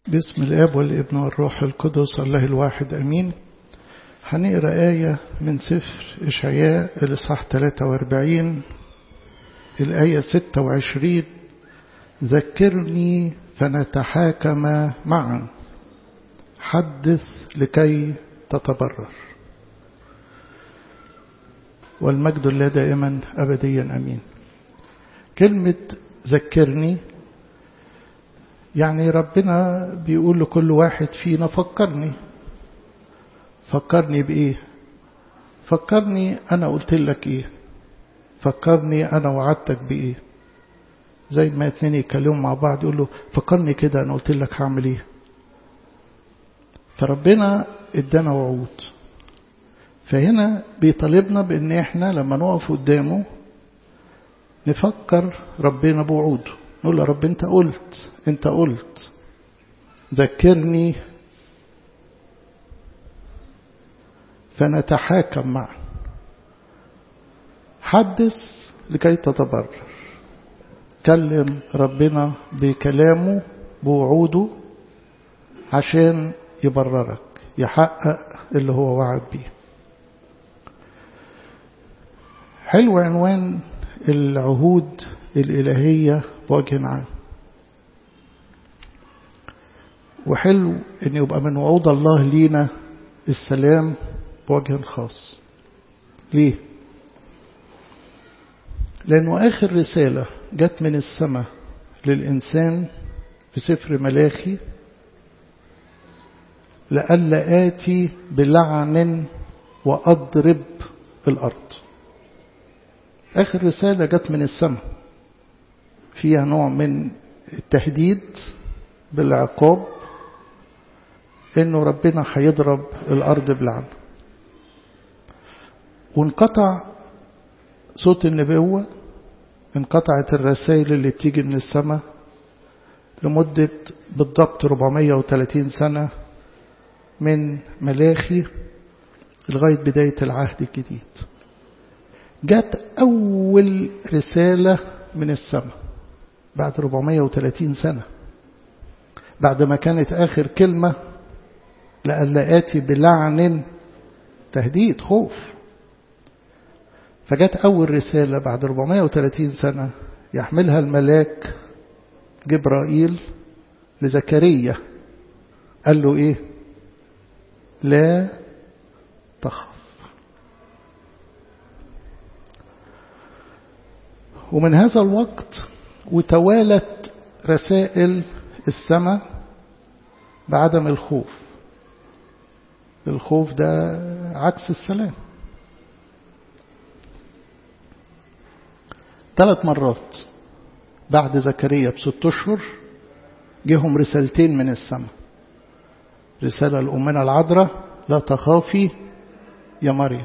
باسم الاب والابن والروح القدس الله الواحد امين هنقرا آية من سفر إشعياء الإصحاح 43 الآية 26 ذكرني فنتحاكم معا حدث لكي تتبرر والمجد لله دائما أبديا أمين كلمة ذكرني يعني ربنا بيقول لكل واحد فينا فكرني فكرني بإيه فكرني أنا قلت لك إيه فكرني أنا وعدتك بإيه زي ما اتنين يتكلموا مع بعض يقول له فكرني كده أنا قلت لك هعمل إيه فربنا ادانا وعود فهنا بيطالبنا بأن احنا لما نقف قدامه نفكر ربنا بوعوده نقول له رب انت قلت انت قلت ذكرني فنتحاكم معا حدث لكي تتبرر كلم ربنا بكلامه بوعوده عشان يبررك يحقق اللي هو وعد بيه حلو عنوان العهود الإلهية بوجه عام وحلو أن يبقى من وعود الله لينا السلام بوجه خاص ليه لأنه آخر رسالة جت من السماء للإنسان في سفر ملاخي لألا آتي بلعن وأضرب الأرض آخر رسالة جت من السماء فيها نوع من التهديد بالعقاب انه ربنا هيضرب الارض بلعنه وانقطع صوت النبوة انقطعت الرسائل اللي بتيجي من السماء لمدة بالضبط 430 سنة من ملاخي لغاية بداية العهد الجديد جت أول رسالة من السماء بعد 430 سنة بعد ما كانت آخر كلمة لألا آتي بلعن تهديد خوف فجت أول رسالة بعد 430 سنة يحملها الملاك جبرائيل لزكريا قال له إيه لا تخف ومن هذا الوقت وتوالت رسائل السماء بعدم الخوف الخوف ده عكس السلام ثلاث مرات بعد زكريا بست اشهر جيهم رسالتين من السماء رسالة لأمنا العذراء لا تخافي يا مريم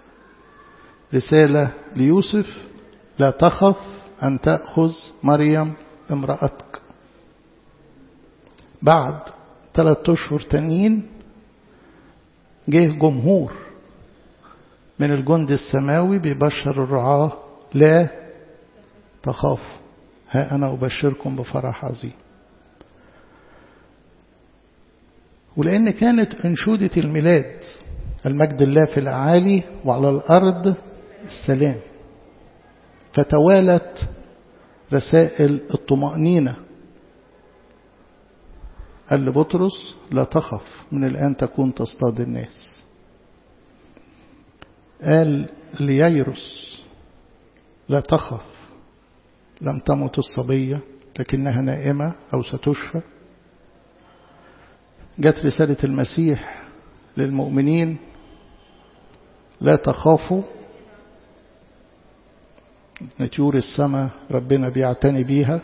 رسالة ليوسف لا تخف أن تأخذ مريم امرأتك بعد ثلاثة أشهر تانيين جه جمهور من الجند السماوي بيبشر الرعاة لا تخافوا ها أنا أبشركم بفرح عظيم ولأن كانت أنشودة الميلاد المجد الله في الأعالي وعلى الأرض السلام فتوالت رسائل الطمأنينة قال لبطرس لا تخف من الآن تكون تصطاد الناس قال لييرس لا تخف لم تمت الصبية لكنها نائمة أو ستشفى جت رسالة المسيح للمؤمنين لا تخافوا نتيور السماء ربنا بيعتني بيها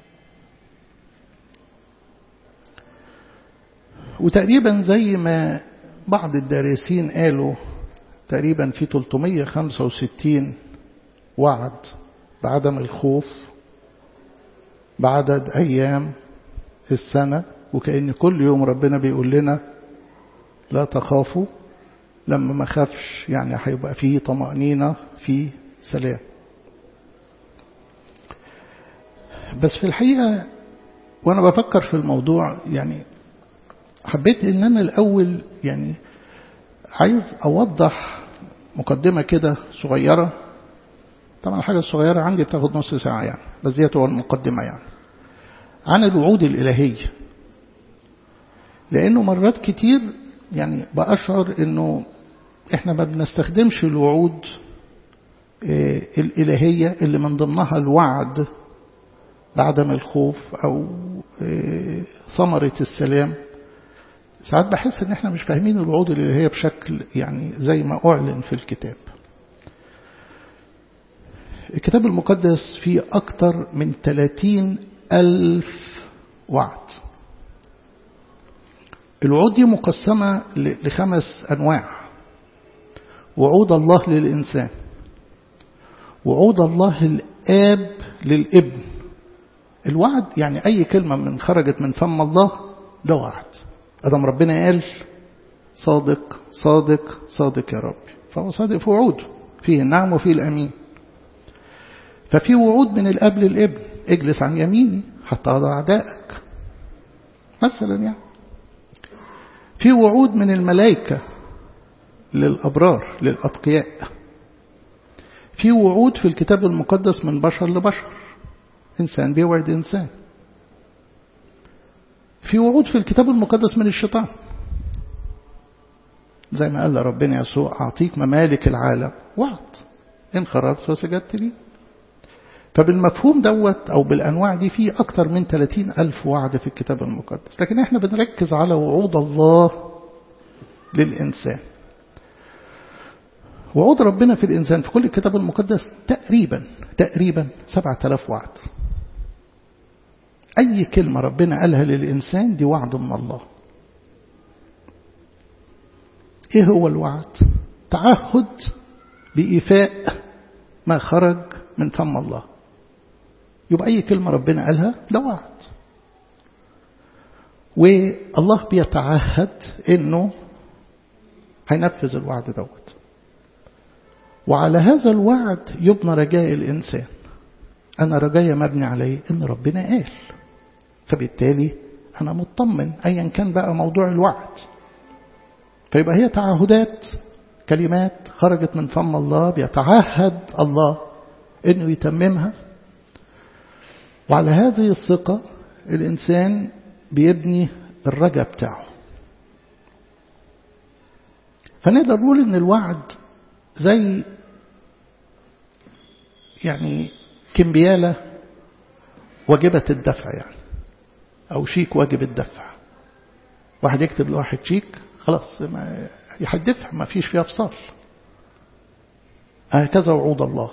وتقريبا زي ما بعض الدارسين قالوا تقريبا في 365 وعد بعدم الخوف بعدد أيام السنة وكأن كل يوم ربنا بيقول لنا لا تخافوا لما ما خافش يعني هيبقى فيه طمأنينة فيه سلام بس في الحقيقة وأنا بفكر في الموضوع يعني حبيت ان انا الاول يعني عايز اوضح مقدمة كده صغيرة طبعا الحاجة الصغيرة عندي بتاخد نص ساعة يعني بس دي هو المقدمة يعني عن الوعود الإلهية لأنه مرات كتير يعني بأشعر أنه إحنا ما بنستخدمش الوعود الإلهية اللي من ضمنها الوعد بعدم الخوف أو ثمرة السلام ساعات بحس ان احنا مش فاهمين الوعود الالهيه بشكل يعني زي ما اعلن في الكتاب الكتاب المقدس فيه أكثر من 30 ألف وعد الوعود دي مقسمة لخمس أنواع وعود الله للإنسان وعود الله الآب للابن الوعد يعني أي كلمة من خرجت من فم الله ده وعد أدم ربنا قال صادق صادق صادق يا رب فهو صادق في وعوده فيه النعم وفيه الأمين ففي وعود من الأب للابن اجلس عن يميني حتى أضع أعدائك مثلا يعني في وعود من الملائكة للأبرار للأتقياء في وعود في الكتاب المقدس من بشر لبشر إنسان بيوعد إنسان في وعود في الكتاب المقدس من الشيطان زي ما قال ربنا يسوع أعطيك ممالك العالم وعد إن خررت وسجدت لي فبالمفهوم دوت أو بالأنواع دي في أكثر من 30 ألف وعد في الكتاب المقدس لكن إحنا بنركز على وعود الله للإنسان وعود ربنا في الإنسان في كل الكتاب المقدس تقريبا تقريبا 7000 وعد أي كلمة ربنا قالها للإنسان دي وعد من الله إيه هو الوعد تعهد بإيفاء ما خرج من فم الله يبقى أي كلمة ربنا قالها ده وعد والله بيتعهد إنه هينفذ الوعد دوت وعلى هذا الوعد يبنى رجاء الإنسان أنا رجايا مبني عليه إن ربنا قال فبالتالي أنا مطمن أيا كان بقى موضوع الوعد فيبقى هي تعهدات كلمات خرجت من فم الله بيتعهد الله إنه يتممها وعلى هذه الثقة الإنسان بيبني الرجاء بتاعه فنقدر نقول إن الوعد زي يعني كمبيالة واجبة الدفع يعني أو شيك واجب الدفع واحد يكتب لواحد شيك خلاص ما يحدفها ما فيش فيها فصال هكذا وعود الله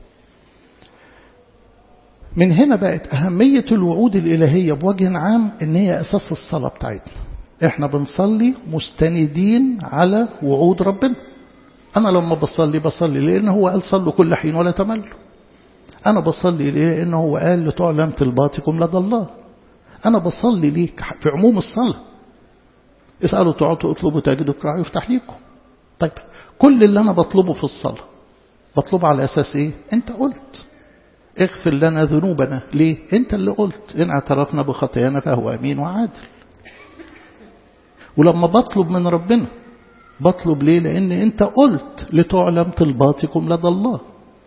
من هنا بقت أهمية الوعود الإلهية بوجه عام إن هي أساس الصلاة بتاعتنا إحنا بنصلي مستندين على وعود ربنا أنا لما بصلي بصلي لأن هو قال صلوا كل حين ولا تملوا أنا بصلي ليه لأن هو قال لتعلم طلباتكم لدى الله أنا بصلي ليه في عموم الصلاة اسألوا تعطوا اطلبوا تجدوا اقرأوا يفتح ليكم طيب كل اللي أنا بطلبه في الصلاة بطلبه على أساس إيه أنت قلت اغفر لنا ذنوبنا ليه أنت اللي قلت إن اعترفنا بخطايانا فهو أمين وعادل ولما بطلب من ربنا بطلب ليه لأن أنت قلت لتعلم طلباتكم لدى الله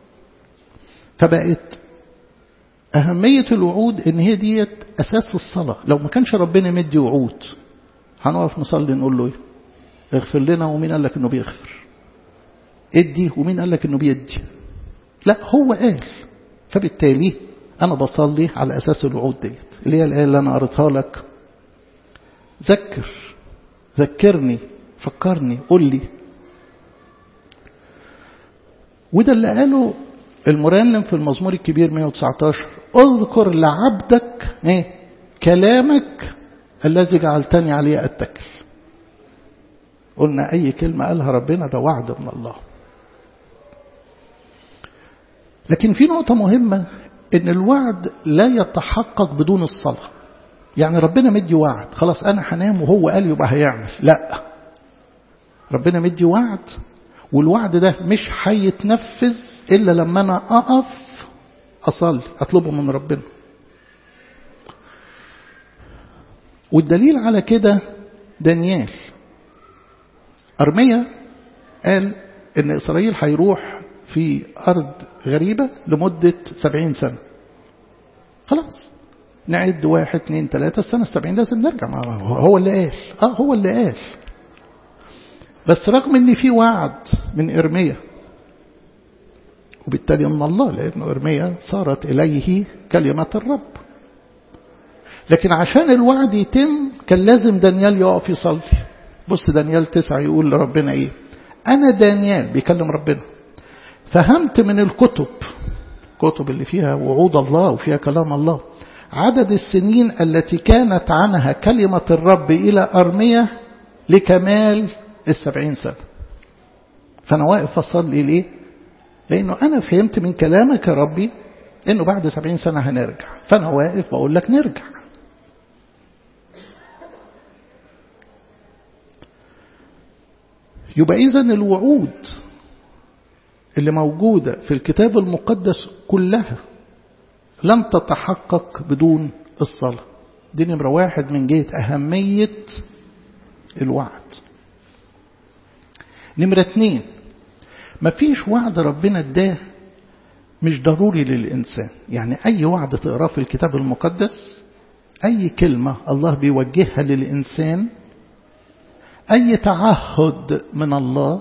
فبقت أهمية الوعود إن هي ديت أساس الصلاة لو ما كانش ربنا مدي وعود هنقف نصلي نقول له إيه اغفر لنا ومين قال لك إنه بيغفر ادي ومين قال لك إنه بيدي لا هو قال فبالتالي أنا بصلي على أساس الوعود ديت اللي هي الآية اللي أنا قريتها لك ذكر ذكرني فكرني قول لي وده اللي قاله المرنم في المزمور الكبير 119 اذكر لعبدك ايه كلامك الذي جعلتني عليه اتكل قلنا اي كلمه قالها ربنا ده وعد من الله لكن في نقطه مهمه ان الوعد لا يتحقق بدون الصلاه يعني ربنا مدي وعد خلاص انا هنام وهو قال يبقى هيعمل لا ربنا مدي وعد والوعد ده مش هيتنفذ إلا لما أنا أقف أصلي أطلبه من ربنا والدليل على كده دانيال أرميا قال إن إسرائيل هيروح في أرض غريبة لمدة سبعين سنة خلاص نعد واحد اثنين ثلاثة السنة السبعين لازم نرجع هو اللي قال اه هو اللي قال بس رغم ان في وعد من إرميا وبالتالي من الله لأن إرميا صارت إليه كلمة الرب لكن عشان الوعد يتم كان لازم دانيال يقف يصلي بص دانيال تسعة يقول لربنا ايه انا دانيال بيكلم ربنا فهمت من الكتب كتب اللي فيها وعود الله وفيها كلام الله عدد السنين التي كانت عنها كلمة الرب إلى أرمية لكمال السبعين سنة فأنا واقف أصلي ليه لأنه أنا فهمت من كلامك يا ربي أنه بعد سبعين سنة هنرجع فأنا واقف بقول لك نرجع يبقى إذا الوعود اللي موجودة في الكتاب المقدس كلها لن تتحقق بدون الصلاة دي نمرة واحد من جهة أهمية الوعد نمرة اتنين مفيش وعد ربنا اداه مش ضروري للإنسان يعني أي وعد تقراه في الكتاب المقدس أي كلمة الله بيوجهها للإنسان أي تعهد من الله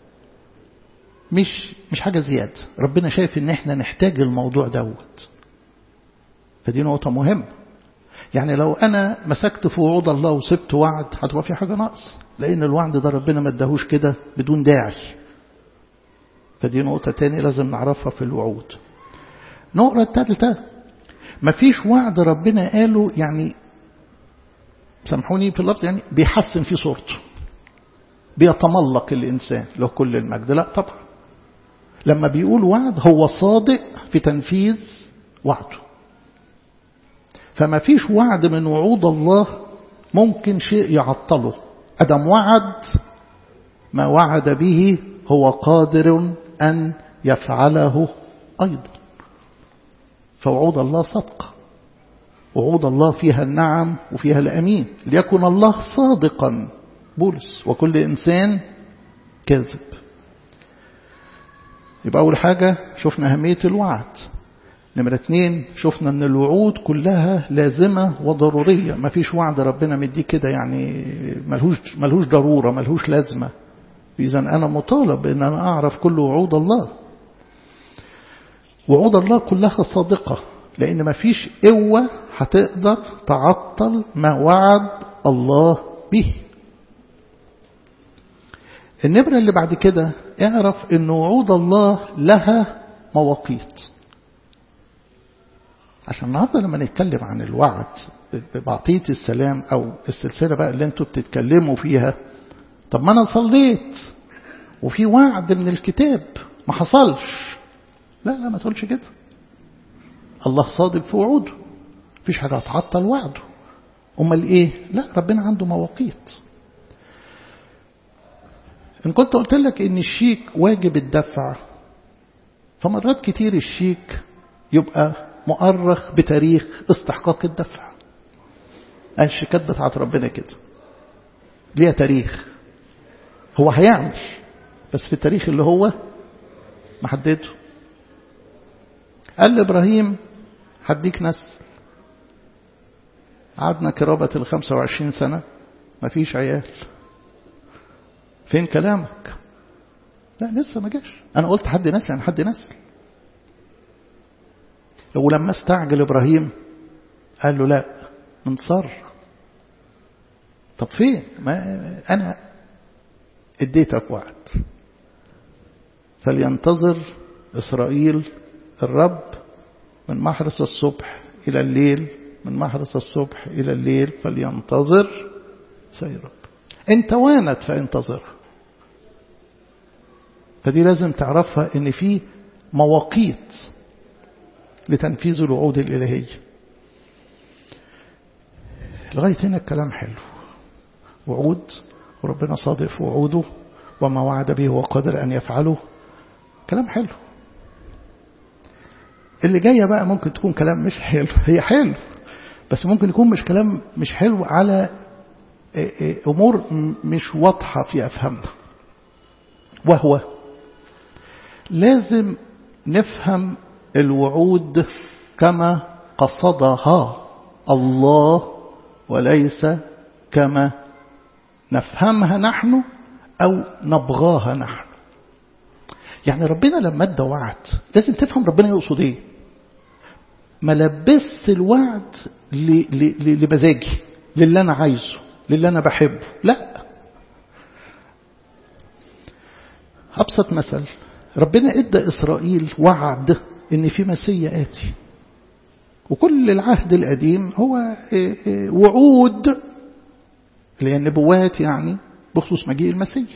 مش مش حاجة زيادة ربنا شايف إن إحنا نحتاج الموضوع دوت فدي نقطة مهمة يعني لو أنا مسكت في وعود الله وسبت وعد هتبقى في حاجة ناقص لأن الوعد ده ربنا ما اداهوش كده بدون داعي فدي نقطة تاني لازم نعرفها في الوعود نقرة الثالثة مفيش وعد ربنا قاله يعني سامحوني في اللفظ يعني بيحسن في صورته بيتملق الإنسان له كل المجد لا طبعا لما بيقول وعد هو صادق في تنفيذ وعده فما فيش وعد من وعود الله ممكن شيء يعطله أدم وعد ما وعد به هو قادر أن يفعله أيضا فوعود الله صدقة وعود الله فيها النعم وفيها الأمين ليكن الله صادقا بولس وكل إنسان كاذب يبقى أول حاجة شفنا أهمية الوعد نمرة اتنين شفنا أن الوعود كلها لازمة وضرورية ما فيش وعد ربنا مديه كده يعني ملهوش, ملهوش ضرورة ملهوش لازمة إذا أنا مطالب أن أنا أعرف كل وعود الله وعود الله كلها صادقة لأن ما فيش قوة هتقدر تعطل ما وعد الله به النبرة اللي بعد كده اعرف أن وعود الله لها مواقيت عشان النهارده لما نتكلم عن الوعد بعطية السلام أو السلسلة بقى اللي انتوا بتتكلموا فيها طب ما أنا صليت وفي وعد من الكتاب ما حصلش لا لا ما تقولش كده الله صادق في وعوده مفيش حاجة هتعطل وعده أمال إيه لا ربنا عنده مواقيت إن كنت قلت لك إن الشيك واجب الدفع فمرات كتير الشيك يبقى مؤرخ بتاريخ استحقاق الدفع الشيكات بتاعت ربنا كده ليها تاريخ هو هيعمل بس في التاريخ اللي هو محدده قال لإبراهيم هديك نسل قعدنا قرابة ال 25 سنة مفيش عيال فين كلامك لا لسه ما جاش أنا قلت حد نسل يعني حد نسل ولما استعجل إبراهيم قال له لا انصر طب فين ما أنا اديتك وعد فلينتظر إسرائيل الرب من محرس الصبح إلى الليل من محرس الصبح إلى الليل فلينتظر سيرب انت وانت فانتظر فدي لازم تعرفها ان في مواقيت لتنفيذ الوعود الإلهية لغاية هنا الكلام حلو وعود وربنا صادق في وعوده وما وعد به هو قادر أن يفعله كلام حلو اللي جاية بقى ممكن تكون كلام مش حلو هي حلو بس ممكن يكون مش كلام مش حلو على أمور مش واضحة في أفهامنا وهو لازم نفهم الوعود كما قصدها الله وليس كما نفهمها نحن أو نبغاها نحن يعني ربنا لما ادى وعد لازم تفهم ربنا يقصد ايه ما لبس الوعد لمزاجي للي انا عايزه للي انا بحبه لا ابسط مثل ربنا ادى اسرائيل وعد ان في مسيا اتي وكل العهد القديم هو وعود اللي هي النبوات يعني بخصوص مجيء المسيح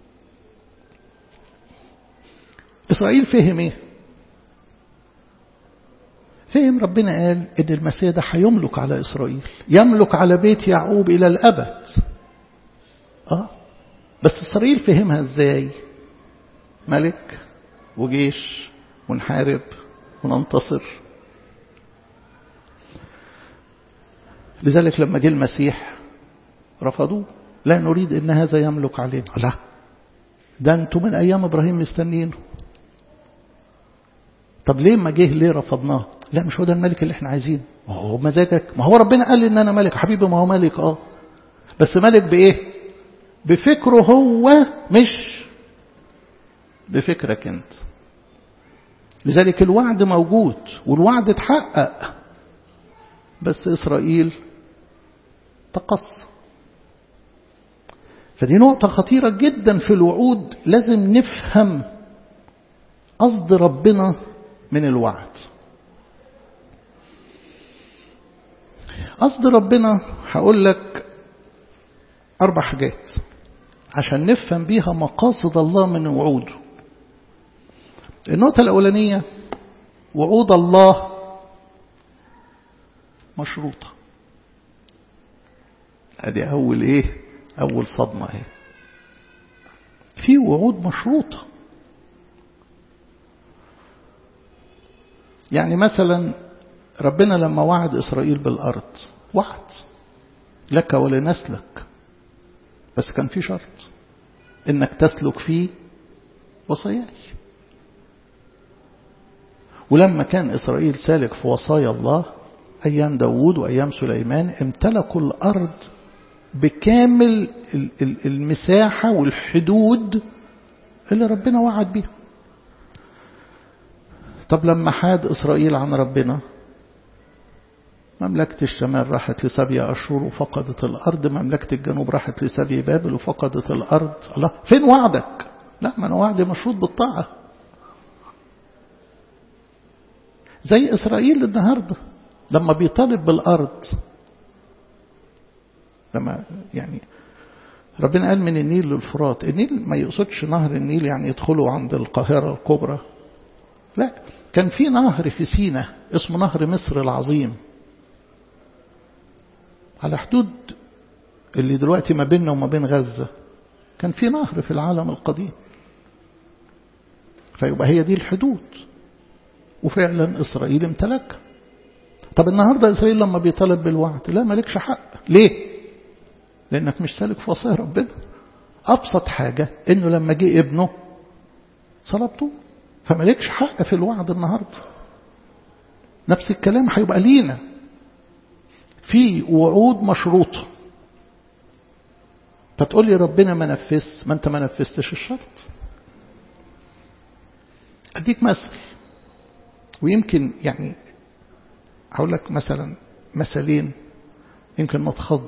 إسرائيل فهم إيه فهم ربنا قال إن المسيح ده هيملك على إسرائيل يملك على بيت يعقوب إلى الأبد آه بس إسرائيل فهمها إزاي ملك وجيش ونحارب وننتصر لذلك لما جه المسيح رفضوه لا نريد ان هذا يملك علينا لا ده انتم من ايام ابراهيم مستنينه طب ليه ما جه ليه رفضناه لا مش هو ده الملك اللي احنا عايزينه ما هو مزاجك ما هو ربنا قال لي ان انا ملك حبيبي ما هو ملك اه بس ملك بايه بفكره هو مش بفكرك انت لذلك الوعد موجود والوعد اتحقق بس اسرائيل تقص فدي نقطة خطيرة جدا في الوعود لازم نفهم قصد ربنا من الوعد قصد ربنا هقول لك أربع حاجات عشان نفهم بيها مقاصد الله من وعوده النقطة الأولانية وعود الله مشروطة ادي أول إيه أول صدمة اهي في وعود مشروطة يعني مثلا ربنا لما وعد إسرائيل بالأرض وعد لك ولنسلك بس كان في شرط إنك تسلك فيه وصاياي ولما كان إسرائيل سالك في وصايا الله أيام داود وأيام سليمان امتلكوا الأرض بكامل المساحة والحدود اللي ربنا وعد بيها طب لما حاد إسرائيل عن ربنا مملكة الشمال راحت لسبي أشهر وفقدت الأرض مملكة الجنوب راحت لسبي بابل وفقدت الأرض الله فين وعدك لا ما أنا وعدي مشروط بالطاعة زي إسرائيل النهاردة لما بيطالب بالأرض لما يعني ربنا قال من النيل للفرات النيل ما يقصدش نهر النيل يعني يدخلوا عند القاهرة الكبرى لا كان في نهر في سينا اسمه نهر مصر العظيم على حدود اللي دلوقتي ما بيننا وما بين غزة كان في نهر في العالم القديم فيبقى هي دي الحدود وفعلا إسرائيل امتلكها طب النهاردة إسرائيل لما بيطالب بالوعد لا مالكش حق ليه لأنك مش سالك في وصايا ربنا أبسط حاجة إنه لما جه ابنه صلبته فمالكش حق في الوعد النهاردة نفس الكلام هيبقى لينا في وعود مشروطة فتقول لي ربنا ما نفذ ما انت ما نفذتش الشرط اديك مثل ويمكن يعني هقول لك مثلا مثلين يمكن نتخض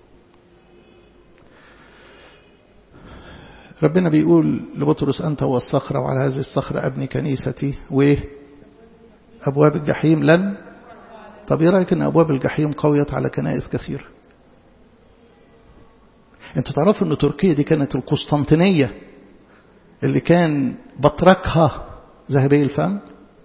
ربنا بيقول لبطرس أنت هو الصخرة وعلى هذه الصخرة أبني كنيستي وأبواب الجحيم لن طب ايه رأيك أن أبواب الجحيم قويت على كنائس كثيرة انت تعرف أن تركيا دي كانت القسطنطينية اللي كان بطركها ذهبي الفم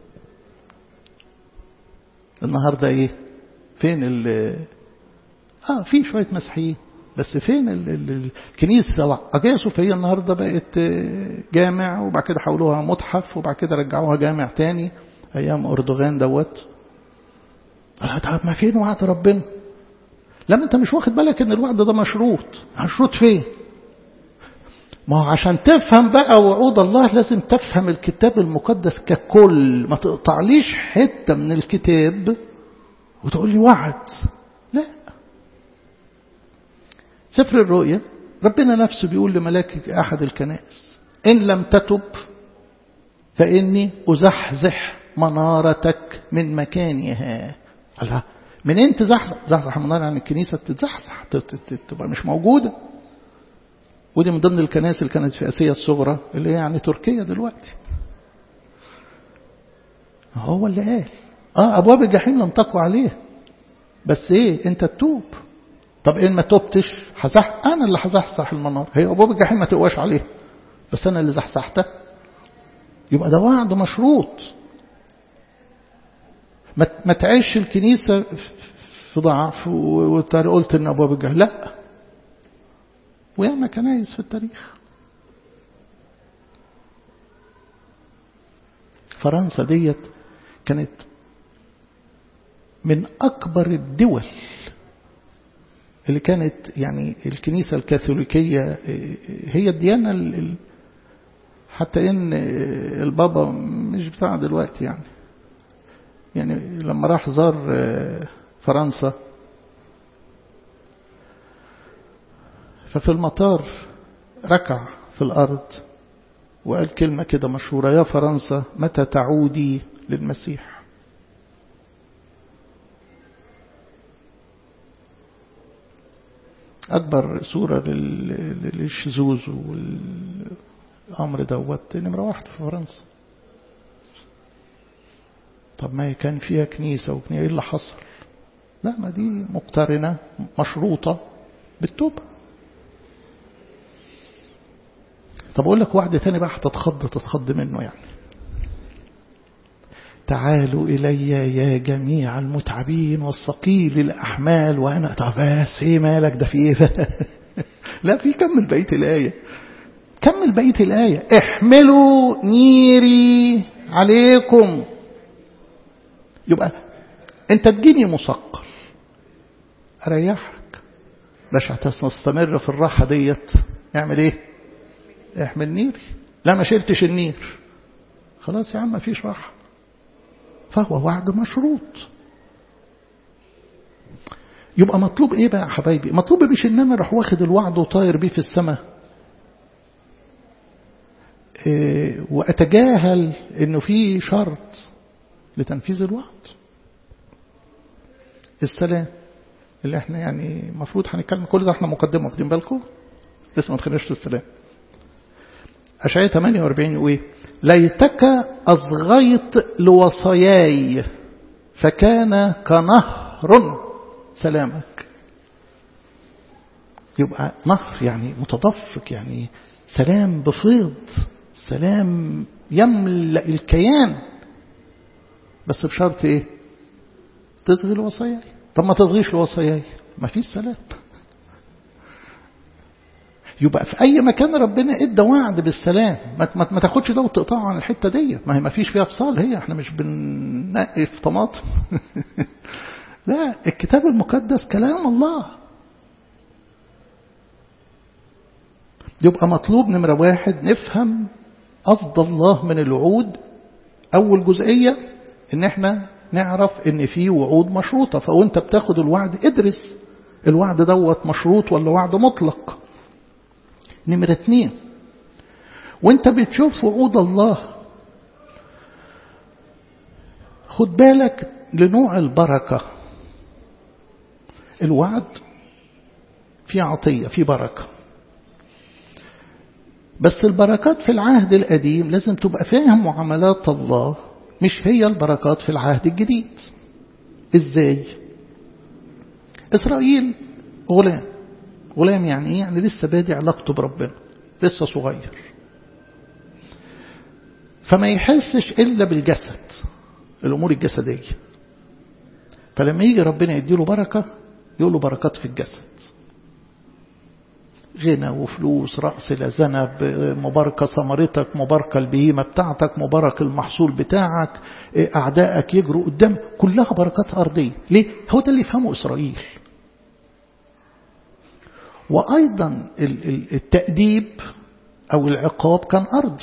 النهاردة ايه فين ال اه في شوية مسيحيين بس فين ال ال الكنيسة أجايا صوفية النهاردة بقت جامع وبعد كده حولوها متحف وبعد كده رجعوها جامع تاني أيام أردوغان دوت طب ما فين وعد ربنا لما انت مش واخد بالك ان الوعد ده مشروط مشروط فين ما هو عشان تفهم بقى وعود الله لازم تفهم الكتاب المقدس ككل ما تقطعليش حتة من الكتاب وتقول لي وعد لا سفر الرؤيا ربنا نفسه بيقول لملاك أحد الكنائس إن لم تتب فإني أزحزح منارتك من مكانها الله منين تزحزح تزحزح المنارة عن الكنيسة بتتزحزح تبقى مش موجودة ودي من ضمن الكنائس اللي كانت في آسيا الصغرى اللي هي يعني تركيا دلوقتي هو اللي قال اه أبواب الجحيم لم تقوى عليه بس ايه انت تتوب طب ان ما توبتش هزح انا اللي هزحزح المنار هي ابواب الجحيم ما تقواش عليه بس انا اللي زحزحتها يبقى ده وعد مشروط ما تعيش الكنيسة في ضعف وقلت ان ابواب الجحيم لا وياما كنايس في التاريخ فرنسا ديت كانت من أكبر الدول اللي كانت يعني الكنيسة الكاثوليكية هي الديانة حتى إن البابا مش بتاع دلوقتي يعني يعني لما راح زار فرنسا ففي المطار ركع في الأرض وقال كلمة كده مشهورة يا فرنسا متى تعودي للمسيح أكبر صورة للشذوذ والأمر دوت نمرة واحد في فرنسا طب ما كان فيها كنيسة وكنيسة إيه اللي حصل لا ما دي مقترنة مشروطة بالتوبة طب أقول لك واحدة تاني بقى هتتخض تتخض منه يعني تعالوا إلي يا جميع المتعبين والثقيل الأحمال وأنا طب بس إيه مالك ده في إيه لا في كمل بقية الآية كمل بقية الآية احملوا نيري عليكم يبقى أنت تجيني مثقل أريحك باش هتستمر في الراحة ديت اعمل ايه احمل نيري لا ما شلتش النير خلاص يا عم ما فيش راحة فهو وعد مشروط يبقى مطلوب ايه بقى يا حبايبي مطلوب مش ان انا اروح واخد الوعد وطاير بيه في السماء إيه واتجاهل انه في شرط لتنفيذ الوعد السلام اللي احنا يعني المفروض هنتكلم كل ده احنا مقدمه واخدين بالكم لسه ما دخلناش في السلام أشعية 48 يقول ايه ليتك أصغيت لوصاياي فكان كنهر سلامك يبقى نهر يعني متدفق يعني سلام بفيض سلام يملأ الكيان بس بشرط ايه تصغي لوصاياي طب ما تصغيش لوصاياي ما فيش سلام يبقى في أي مكان ربنا ادى وعد بالسلام ما, ما, ما تاخدش ده وتقطعه عن الحتة دي ما هي ما فيش فيها فصال هي احنا مش بننقي في طماطم لا الكتاب المقدس كلام الله يبقى مطلوب نمرة واحد نفهم قصد الله من الوعود أول جزئية إن احنا نعرف إن في وعود مشروطة فوانت بتاخد الوعد ادرس الوعد دوت مشروط ولا وعد مطلق نمرة اتنين وانت بتشوف وعود الله خد بالك لنوع البركة الوعد في عطية في بركة بس البركات في العهد القديم لازم تبقى فاهم معاملات الله مش هي البركات في العهد الجديد ازاي اسرائيل غلام غلام يعني ايه يعني لسه بادي علاقته بربنا لسه صغير فما يحسش الا بالجسد الامور الجسديه فلما يجي ربنا يديله بركه يقول له بركات في الجسد غنى وفلوس رأس لزنب مباركة ثمرتك مباركة البهيمة بتاعتك مبارك المحصول بتاعك أعدائك يجروا قدام كلها بركات أرضية ليه؟ هو ده اللي يفهمه إسرائيل وأيضا التأديب أو العقاب كان أرضي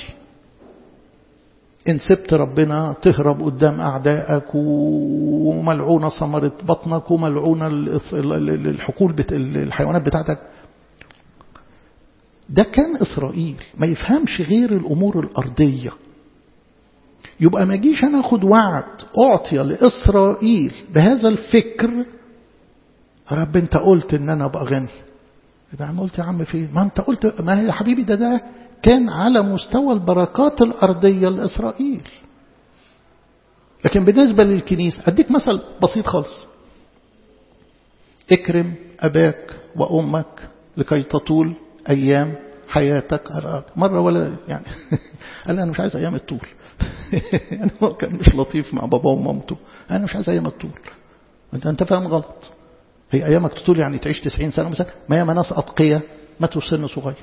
إن سبت ربنا تهرب قدام أعدائك وملعونة ثمرة بطنك وملعونة الحقول الحيوانات بتاعتك ده كان إسرائيل ما يفهمش غير الأمور الأرضية يبقى ما جيش أنا أخد وعد أعطي لإسرائيل بهذا الفكر رب أنت قلت إن أنا أبقى غني يبقى أنا قلت يا عم فين ما أنت قلت ما يا حبيبي ده ده كان على مستوى البركات الأرضية لإسرائيل لكن بالنسبة للكنيسة أديك مثل بسيط خالص اكرم أباك وأمك لكي تطول أيام حياتك على الأرض مرة ولا يعني قال أنا مش عايز أيام الطول يعني هو كان مش لطيف مع باباه ومامته أنا مش عايز أيام الطول أنت أنت فاهم غلط هي أيامك تطول يعني تعيش 90 سنة مثلا ما ياما ناس أتقية ماتوا سن صغير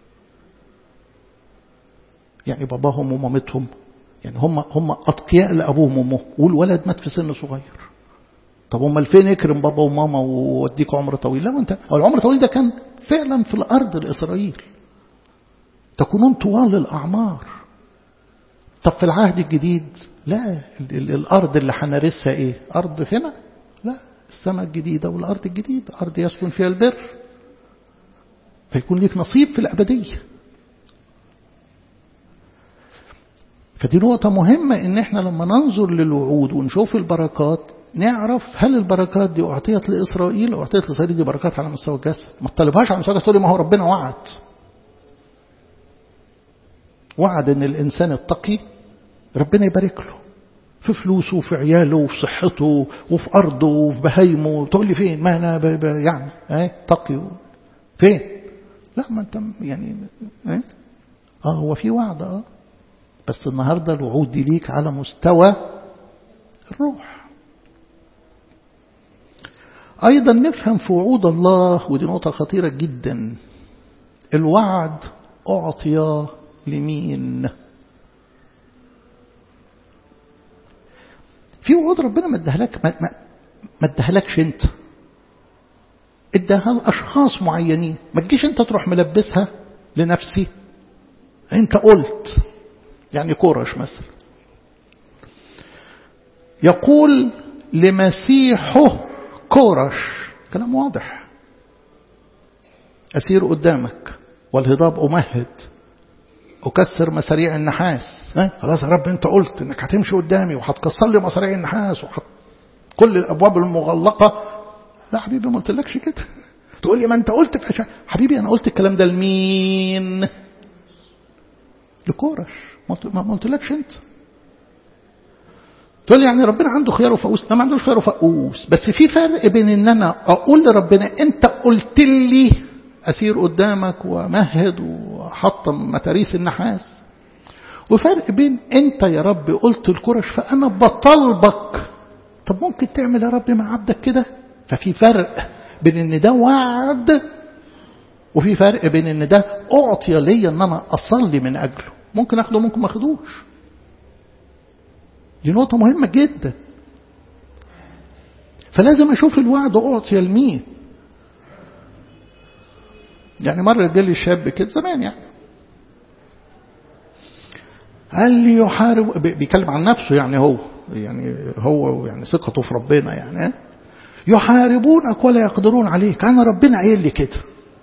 يعني باباهم ومامتهم يعني هم هم أتقياء لأبوهم وأمه والولد مات في سن صغير طب امال فين يكرم بابا وماما ووديك عمر طويل لا ما انت العمر الطويل ده كان فعلا في الارض لاسرائيل تكونون طوال الاعمار طب في العهد الجديد لا الارض اللي هنرثها ايه ارض هنا لا السماء الجديده والارض الجديده ارض يسكن فيها البر فيكون ليك نصيب في الابديه فدي نقطة مهمة إن إحنا لما ننظر للوعود ونشوف البركات نعرف هل البركات دي أعطيت لإسرائيل أو أعطيت لإسرائيل دي بركات على مستوى الجسد ما تطلبهاش على مستوى الجسد تقول ما هو ربنا وعد وعد إن الإنسان التقي ربنا يبارك له في فلوسه وفي عياله وفي صحته وفي أرضه وفي بهايمه تقول لي فين ما أنا ب ب يعني ايه تقي فين لا ما أنت يعني ايه اه هو في وعد اه بس النهاردة الوعود دي ليك على مستوى الروح أيضا نفهم في وعود الله ودي نقطة خطيرة جدا الوعد أعطي لمين في وعود ربنا ما ادهلك ما, ما, ما ادهلكش انت اداها لاشخاص معينين ما تجيش انت تروح ملبسها لنفسي انت قلت يعني كورش مثلا يقول لمسيحه كورش كلام واضح أسير قدامك والهضاب أمهد أكسر مساريع النحاس ها؟ خلاص يا رب أنت قلت إنك هتمشي قدامي وهتكسر لي مساريع النحاس وحط كل الأبواب المغلقة لا حبيبي ما قلتلكش كده تقول لي ما أنت قلت في عشان. حبيبي أنا قلت الكلام ده لمين لكورش ما قلتلكش أنت تقول لي يعني ربنا عنده خيار وفقوس لا ما عندوش خيار وفقوس بس في فرق بين ان انا اقول لربنا انت قلت لي اسير قدامك ومهد وحطم متاريس النحاس وفرق بين انت يا رب قلت الكرش فانا بطلبك طب ممكن تعمل يا رب مع عبدك كده ففي فرق بين ان ده وعد وفي فرق بين ان ده اعطي لي ان انا اصلي من اجله ممكن اخده ممكن ما اخدوش دي نقطة مهمة جدا فلازم أشوف الوعد أعطي لمين يعني مرة جالي شاب كده زمان يعني قال لي يحارب بيتكلم عن نفسه يعني هو يعني هو يعني ثقته في ربنا يعني يحاربونك ولا يقدرون عليك أنا ربنا قايل لي كده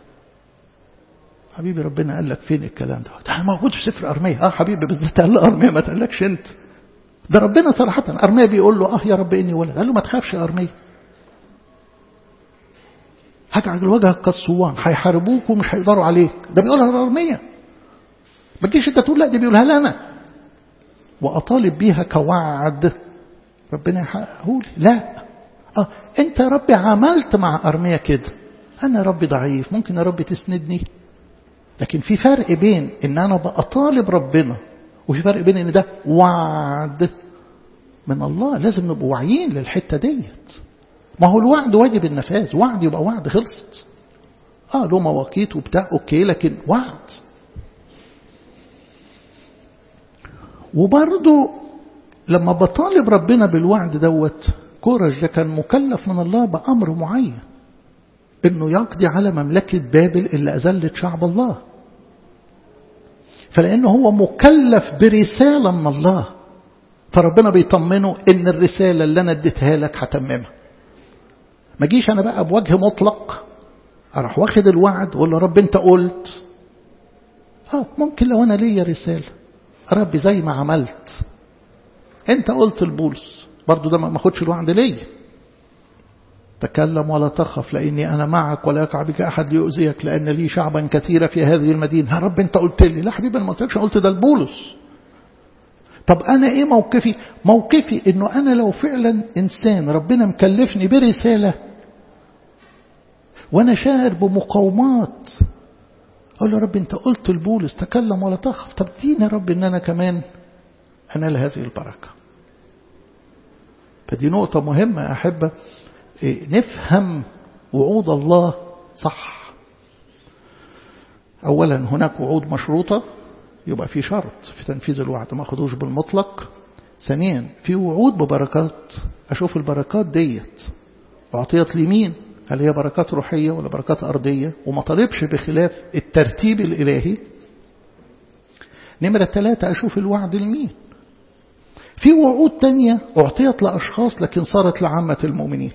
حبيبي ربنا قال لك فين الكلام ده ده موجود في سفر أرمية اه حبيبي بس ده قال أرمية ما تقالكش انت ده ربنا صراحة أرمية بيقول له اه يا رب إني ولد قال له ما تخافش يا أرمية هجعل وجهك كالصوان هيحاربوك ومش هيقدروا عليك ده بيقولها لأرمية ما تجيش انت تقول لا دي بيقولها لنا وأطالب بيها كوعد ربنا يحققه لي لا اه انت يا ربي عملت مع أرمية كده أنا يا ربي ضعيف ممكن يا ربي تسندني لكن في فرق بين ان انا بطالب ربنا وفي فرق بين ان ده وعد من الله لازم نبقى واعيين للحته ديت ما هو الوعد واجب النفاذ وعد يبقى وعد خلصت اه له مواقيت وبتاع اوكي لكن وعد وبرضه لما بطالب ربنا بالوعد دوت كورش ده كان مكلف من الله بأمر معين انه يقضي على مملكة بابل اللي أذلت شعب الله فلأنه هو مكلف برسالة من الله فربنا بيطمنه ان الرسالة اللي انا اديتها لك هتممها ما جيش انا بقى بوجه مطلق اروح واخد الوعد واقول له رب انت قلت اه ممكن لو انا ليا رسالة ربي زي ما عملت انت قلت لبولس برضو ده ما اخدش الوعد ليا تكلم ولا تخف لاني انا معك ولا يقع بك احد ليؤذيك لان لي شعبا كثيرا في هذه المدينه يا رب انت قلت لي لا حبيبي انا ما قلتلكش قلت ده لبولس طب انا ايه موقفي موقفي انه انا لو فعلا انسان ربنا مكلفني برساله وانا شاعر بمقاومات اقول له رب انت قلت لبولس تكلم ولا تخف طب ديني يا رب ان انا كمان انال هذه البركه فدي نقطه مهمه يا احبه نفهم وعود الله صح اولا هناك وعود مشروطه يبقى في شرط في تنفيذ الوعد ما اخدوش بالمطلق ثانيا في وعود ببركات اشوف البركات ديت اعطيت لمين هل هي بركات روحية ولا بركات أرضية وما طالبش بخلاف الترتيب الإلهي نمرة ثلاثة أشوف الوعد لمين في وعود تانية أعطيت لأشخاص لكن صارت لعامة المؤمنين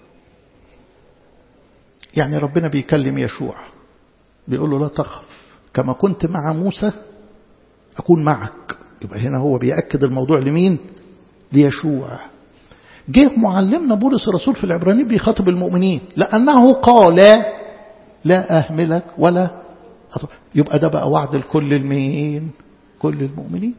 يعني ربنا بيكلم يشوع بيقول له لا تخف كما كنت مع موسى أكون معك يبقى هنا هو بيأكد الموضوع لمين ليشوع جه معلمنا بولس الرسول في العبرانيين بيخاطب المؤمنين لأنه قال لا أهملك ولا أطلع. يبقى ده بقى وعد الكل المين كل المؤمنين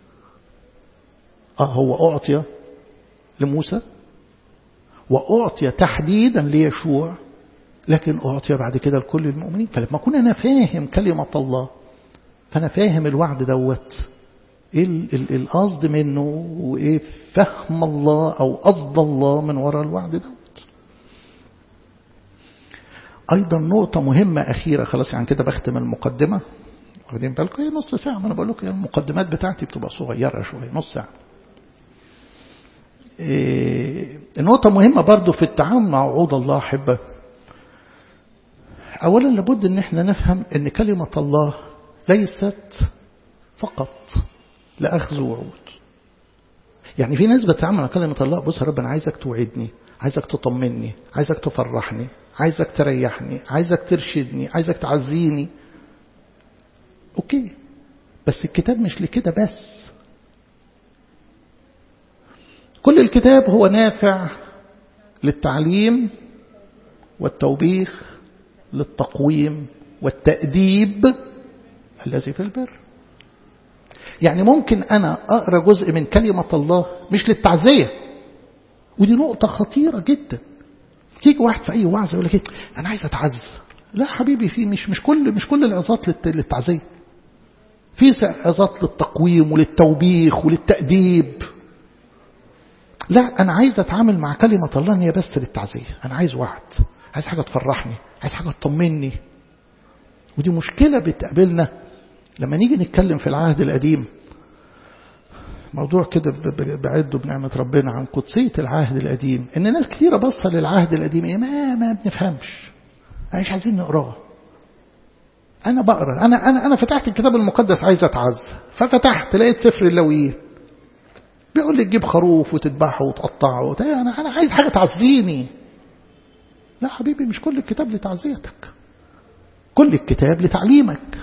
آه هو أعطي لموسى وأعطي تحديدا ليشوع لكن أعطي بعد كده لكل المؤمنين فلما أكون أنا فاهم كلمة الله فأنا فاهم الوعد دوت ايه القصد منه وايه فهم الله او قصد الله من وراء الوعد دوت ايضا نقطه مهمه اخيره خلاص يعني كده بختم المقدمه واخدين بالكم هي نص ساعه ما انا بقول لكم المقدمات بتاعتي بتبقى صغيره شويه نص ساعه إيه النقطه مهمه برضو في التعامل مع وعود الله احبه اولا لابد ان احنا نفهم ان كلمه الله ليست فقط لأخذ وعود يعني في ناس بتتعامل مع كلمة الله بص يا رب أنا عايزك توعدني عايزك تطمني عايزك تفرحني عايزك تريحني عايزك ترشدني عايزك تعزيني أوكي بس الكتاب مش لكده بس كل الكتاب هو نافع للتعليم والتوبيخ للتقويم والتأديب الذي في البر يعني ممكن أنا أقرأ جزء من كلمة الله مش للتعزية ودي نقطة خطيرة جدا يجي واحد في أي وعظة يقول لك إيه أنا عايز أتعز لا حبيبي في مش مش كل مش كل العظات للتعزية في عظات للتقويم وللتوبيخ وللتأديب لا أنا عايز أتعامل مع كلمة الله إن هي بس للتعزية أنا عايز وعد عايز حاجة تفرحني عايز حاجة تطمني ودي مشكلة بتقابلنا لما نيجي نتكلم في العهد القديم موضوع كده بعده بنعمة ربنا عن قدسية العهد القديم إن ناس كثيرة بصة للعهد القديم إيه ما ما بنفهمش مش عايزين نقراه أنا بقرا أنا أنا أنا فتحت الكتاب المقدس عايز أتعز ففتحت لقيت سفر اللويين بيقول لي تجيب خروف وتذبحه وتقطعه وت... أنا أنا عايز حاجة تعزيني لا حبيبي مش كل الكتاب لتعزيتك كل الكتاب لتعليمك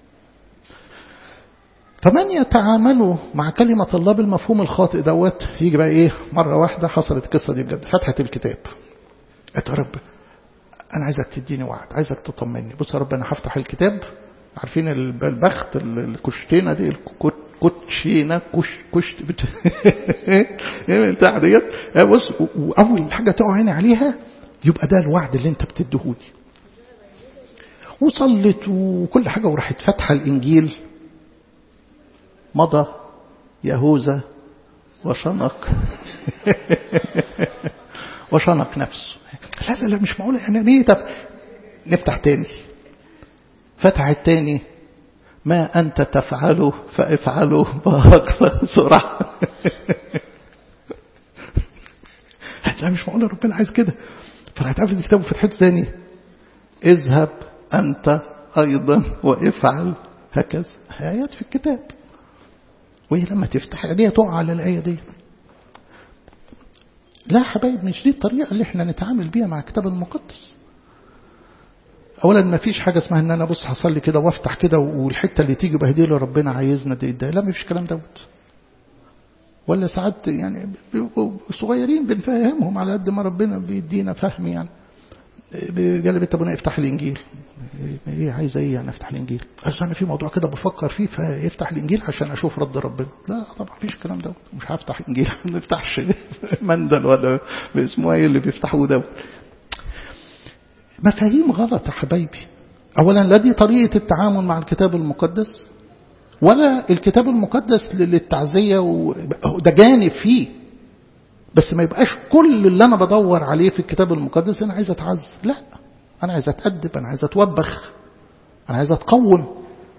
فمن يتعاملوا مع كلمة الله بالمفهوم الخاطئ دوت يجي بقى ايه مرة واحدة حصلت القصة دي بجد فتحت الكتاب قلت يا رب انا عايزك تديني وعد عايزك تطمني بص يا رب انا هفتح الكتاب عارفين البخت الكشتينة دي الكوتشينة كش كش بتاع ديت بص واول حاجة تقع عيني عليها يبقى ده الوعد اللي انت بتديهولي وصلت وكل حاجة وراحت فاتحة الإنجيل مضى يهوذا وشنق وشنق نفسه لا لا لا مش معقول يعني ليه طب نفتح تاني فتح التاني ما أنت تفعله فافعله بأقصى سرعة لا مش معقول ربنا عايز كده فراحت قفلت الكتاب وفتحته تاني اذهب أنت أيضا وافعل هكذا آيات في الكتاب وهي لما تفتح الآية تقع على الآية دي لا حبايب مش دي الطريقة اللي احنا نتعامل بيها مع الكتاب المقدس اولا ما فيش حاجة اسمها ان انا بص هصلي كده وافتح كده والحتة اللي تيجي بهديه اللي ربنا عايزنا دي ده لا ما فيش كلام دوت ولا ساعات يعني صغيرين بنفهمهم على قد ما ربنا بيدينا فهم يعني قال بنت ابونا افتح الانجيل ايه عايزه ايه يعني افتح الانجيل عشان انا في موضوع كده بفكر فيه فافتح الانجيل عشان اشوف رد ربنا لا طبعا مفيش الكلام ده مش هفتح انجيل ما نفتحش مندل ولا اسمه ايه اللي بيفتحوه ده مفاهيم غلط يا حبايبي اولا لا دي طريقه التعامل مع الكتاب المقدس ولا الكتاب المقدس للتعزيه ده جانب فيه بس ما يبقاش كل اللي أنا بدور عليه في الكتاب المقدس أنا عايز أتعز لا أنا عايز أتأدب أنا عايز أتوبخ أنا عايز أتقوم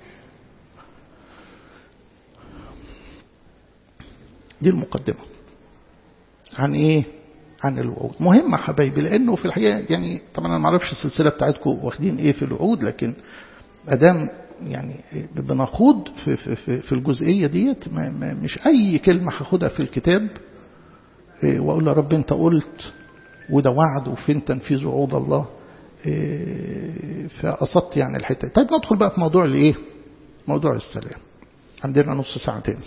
دي المقدمة عن إيه عن الوعود مهمة حبايبي لأنه في الحقيقة يعني طبعا أنا ما اعرفش السلسلة بتاعتكم واخدين إيه في الوعود لكن أدام يعني بنخوض في, في, في, في الجزئية ديت ما ما مش أي كلمة هاخدها في الكتاب واقول له رب انت قلت وده وعد وفين تنفيذ وعود الله فقصدت يعني الحته طيب ندخل بقى في موضوع الايه موضوع السلام عندنا نص ساعه تاني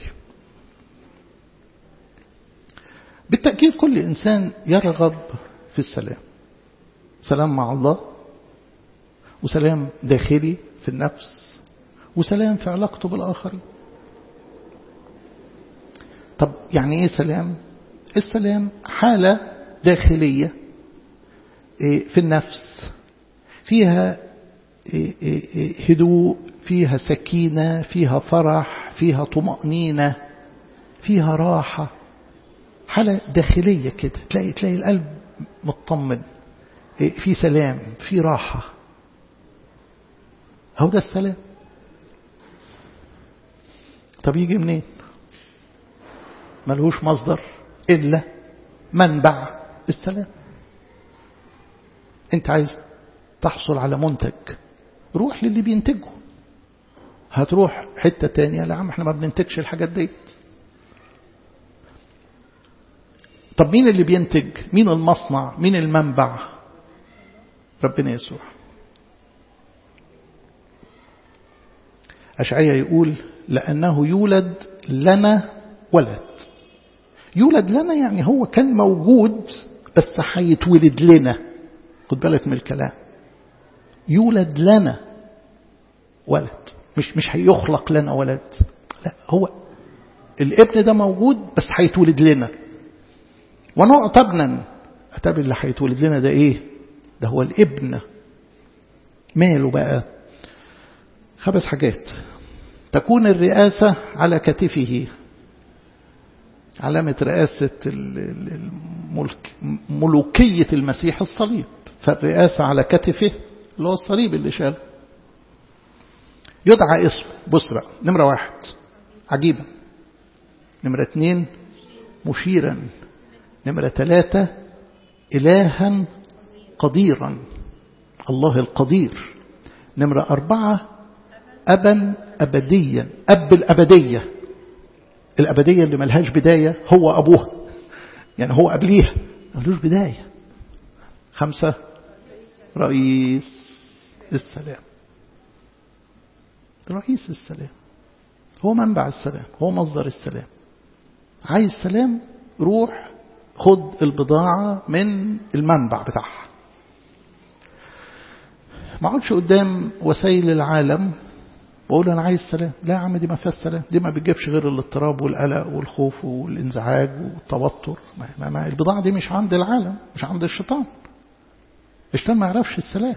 بالتاكيد كل انسان يرغب في السلام سلام مع الله وسلام داخلي في النفس وسلام في علاقته بالاخرين طب يعني ايه سلام السلام حالة داخلية في النفس فيها هدوء فيها سكينة فيها فرح فيها طمأنينة فيها راحة حالة داخلية كده تلاقي تلاقي القلب مطمن في سلام في راحة هو ده السلام طب يجي منين ملهوش مصدر إلا منبع السلام أنت عايز تحصل على منتج روح للي بينتجه هتروح حتة تانية لا عم احنا ما بننتجش الحاجات ديت طب مين اللي بينتج مين المصنع مين المنبع ربنا يسوع أشعية يقول لأنه يولد لنا ولد يولد لنا يعني هو كان موجود بس هيتولد لنا خد بالك من الكلام يولد لنا ولد مش مش هيخلق لنا ولد لا هو الابن ده موجود بس هيتولد لنا ونعطى ابنا طب اللي هيتولد لنا ده ايه ده هو الابن ماله بقى خمس حاجات تكون الرئاسة على كتفه علامة رئاسة الملك ملوكية المسيح الصليب فالرئاسة على كتفه اللي هو الصليب اللي شاله يدعى اسمه بص بقى نمرة واحد عجيبة نمرة اثنين مشيرا نمرة ثلاثة إلها قديرا الله القدير نمرة أربعة أبا أبديا أب الأبدية الأبدية اللي ملهاش بداية هو أبوها يعني هو قبليها ملوش بداية خمسة رئيس السلام رئيس السلام هو منبع السلام هو مصدر السلام عايز سلام روح خد البضاعة من المنبع بتاعها ما اقعدش قدام وسائل العالم واقول انا عايز سلام لا يا عم دي ما فيهاش سلام دي ما بتجيبش غير الاضطراب والقلق والخوف والانزعاج والتوتر ما, ما, ما البضاعة دي مش عند العالم مش عند الشيطان الشيطان ما يعرفش السلام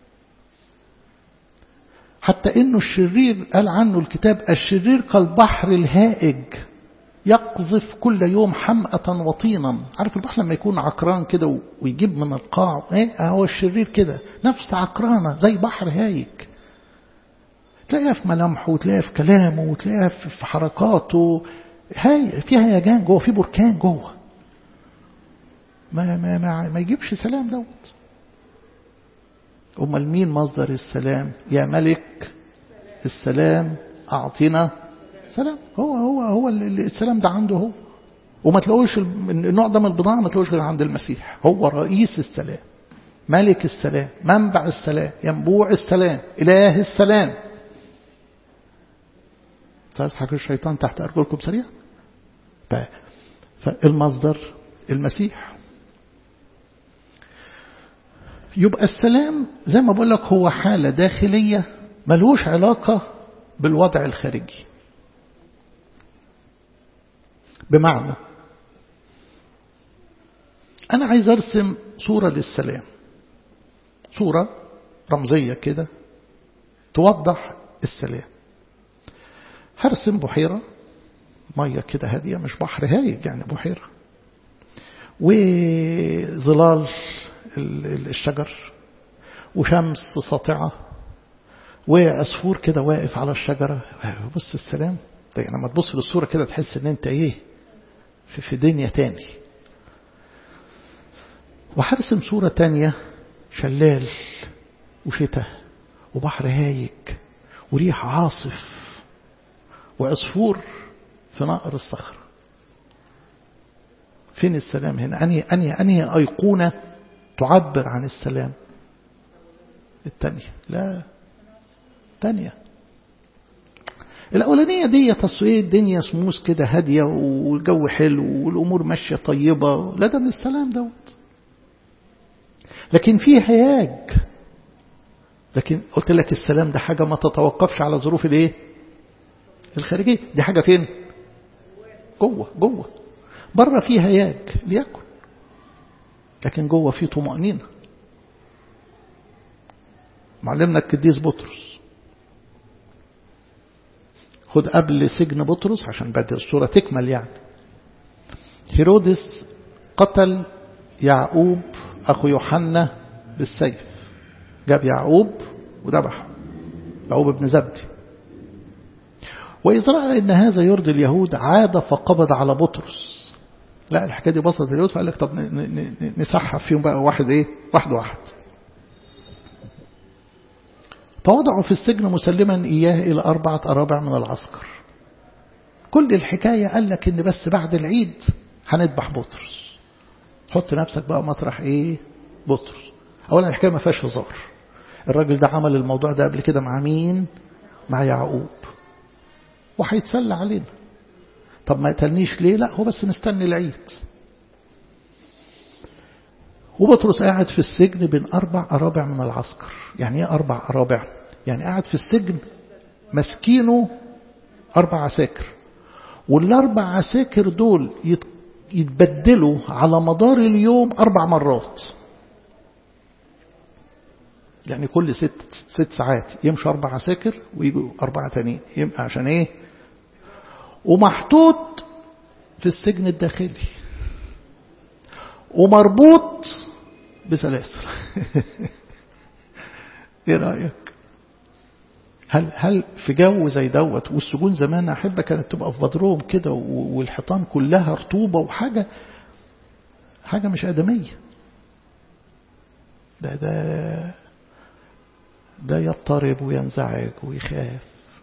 حتى انه الشرير قال عنه الكتاب الشرير كالبحر الهائج يقذف كل يوم حمأة وطينا عارف البحر لما يكون عكران كده ويجيب من القاع ايه هو الشرير كده نفس عكرانة زي بحر هايج تلاقيها في ملامحه وتلاقيها في كلامه وتلاقيها في حركاته هاي في هيجان جوه في بركان جوه ما ما ما, ما يجيبش سلام دوت أمال مين مصدر السلام يا ملك السلام أعطينا سلام هو هو هو السلام ده عنده هو وما تلاقوش النوع ده من البضاعة ما تلاقوش غير عند المسيح هو رئيس السلام ملك السلام منبع السلام ينبوع السلام إله السلام تضحك الشيطان تحت أرجلكم سريع فالمصدر المسيح يبقى السلام زي ما بقول لك هو حالة داخلية ملوش علاقة بالوضع الخارجي بمعنى أنا عايز أرسم صورة للسلام صورة رمزية كده توضح السلام هرسم بحيرة مية كده هادية مش بحر هايج يعني بحيرة وظلال الشجر وشمس ساطعة وعصفور كده واقف على الشجرة بص السلام طيب لما تبص للصورة كده تحس ان انت ايه في, في دنيا تاني وهرسم صورة تانية شلال وشتاء وبحر هايج وريح عاصف وعصفور في نقر الصخرة فين السلام هنا أنهي, أنهي, أنهي أيقونة تعبر عن السلام التانية لا تانية الأولانية دي تصوير الدنيا سموس كده هادية والجو حلو والأمور ماشية طيبة لا ده من السلام دوت لكن فيه هياج لكن قلت لك السلام ده حاجة ما تتوقفش على ظروف الايه الخارجية دي حاجة فين جوه جوه بره فيه هياج ليكن لكن جوه فيه طمأنينة معلمنا القديس بطرس خد قبل سجن بطرس عشان بدأ الصورة تكمل يعني هيرودس قتل يعقوب أخو يوحنا بالسيف جاب يعقوب وذبحه يعقوب ابن زبدي وإذ رأى أن هذا يرضي اليهود عاد فقبض على بطرس لا الحكاية دي بسطت اليهود فقال لك طب نسحب فيهم بقى واحد ايه واحد واحد فوضعوا في السجن مسلما إياه إلى أربعة أرابع من العسكر كل الحكاية قال لك إن بس بعد العيد هنذبح بطرس حط نفسك بقى مطرح إيه بطرس أولا الحكاية ما فيهاش هزار الراجل ده عمل الموضوع ده قبل كده مع مين مع يعقوب وهيتسلى علينا طب ما يتلنيش ليه لا هو بس مستني العيد وبطرس قاعد في السجن بين أربع أرابع من العسكر يعني إيه أربع أرابع يعني قاعد في السجن مسكينه أربع عساكر والأربع عساكر دول يتبدلوا على مدار اليوم أربع مرات يعني كل ست ست ساعات يمشوا أربع عساكر ويجوا أربعة تانيين يبقى عشان إيه ومحطوط في السجن الداخلي ومربوط بسلاسل ايه رأيك هل هل في جو زي دوت والسجون زمان أحبة كانت تبقى في بدروم كده والحيطان كلها رطوبة وحاجة حاجة مش آدمية ده ده ده يضطرب وينزعج ويخاف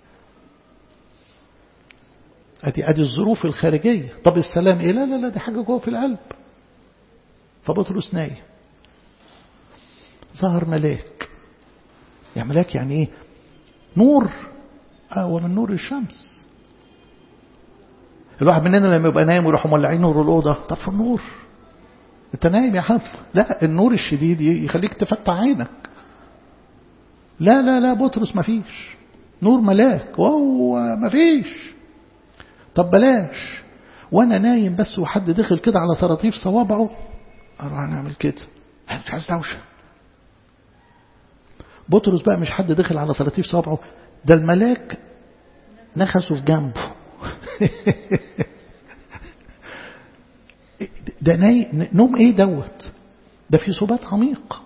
ادي ادي الظروف الخارجيه طب السلام ايه لا لا لا دي حاجه جوه في القلب فبطرس نايم ظهر ملاك يعني ملاك يعني ايه نور اقوى من نور الشمس الواحد مننا لما يبقى نايم ويروحوا مولعين نور الاوضه طب النور انت نايم يا حب لا النور الشديد يخليك تفتح عينك لا لا لا بطرس مفيش نور ملاك وهو مفيش طب بلاش وانا نايم بس وحد دخل كده على طراطيف صوابعه اروح نعمل كده مش عايز دوشه بطرس بقى مش حد دخل على طراطيف صوابعه ده الملاك نخسه في جنبه ده ناي نوم ايه دوت ده في سبات عميق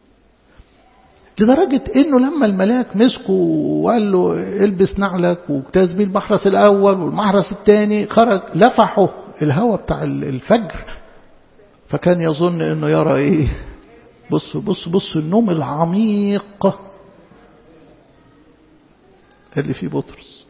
لدرجة انه لما الملاك مسكه وقال له البس نعلك واجتاز بيه المحرس الاول والمحرس الثاني خرج لفحه الهواء بتاع الفجر فكان يظن انه يرى ايه بص بص بص النوم العميق اللي فيه بطرس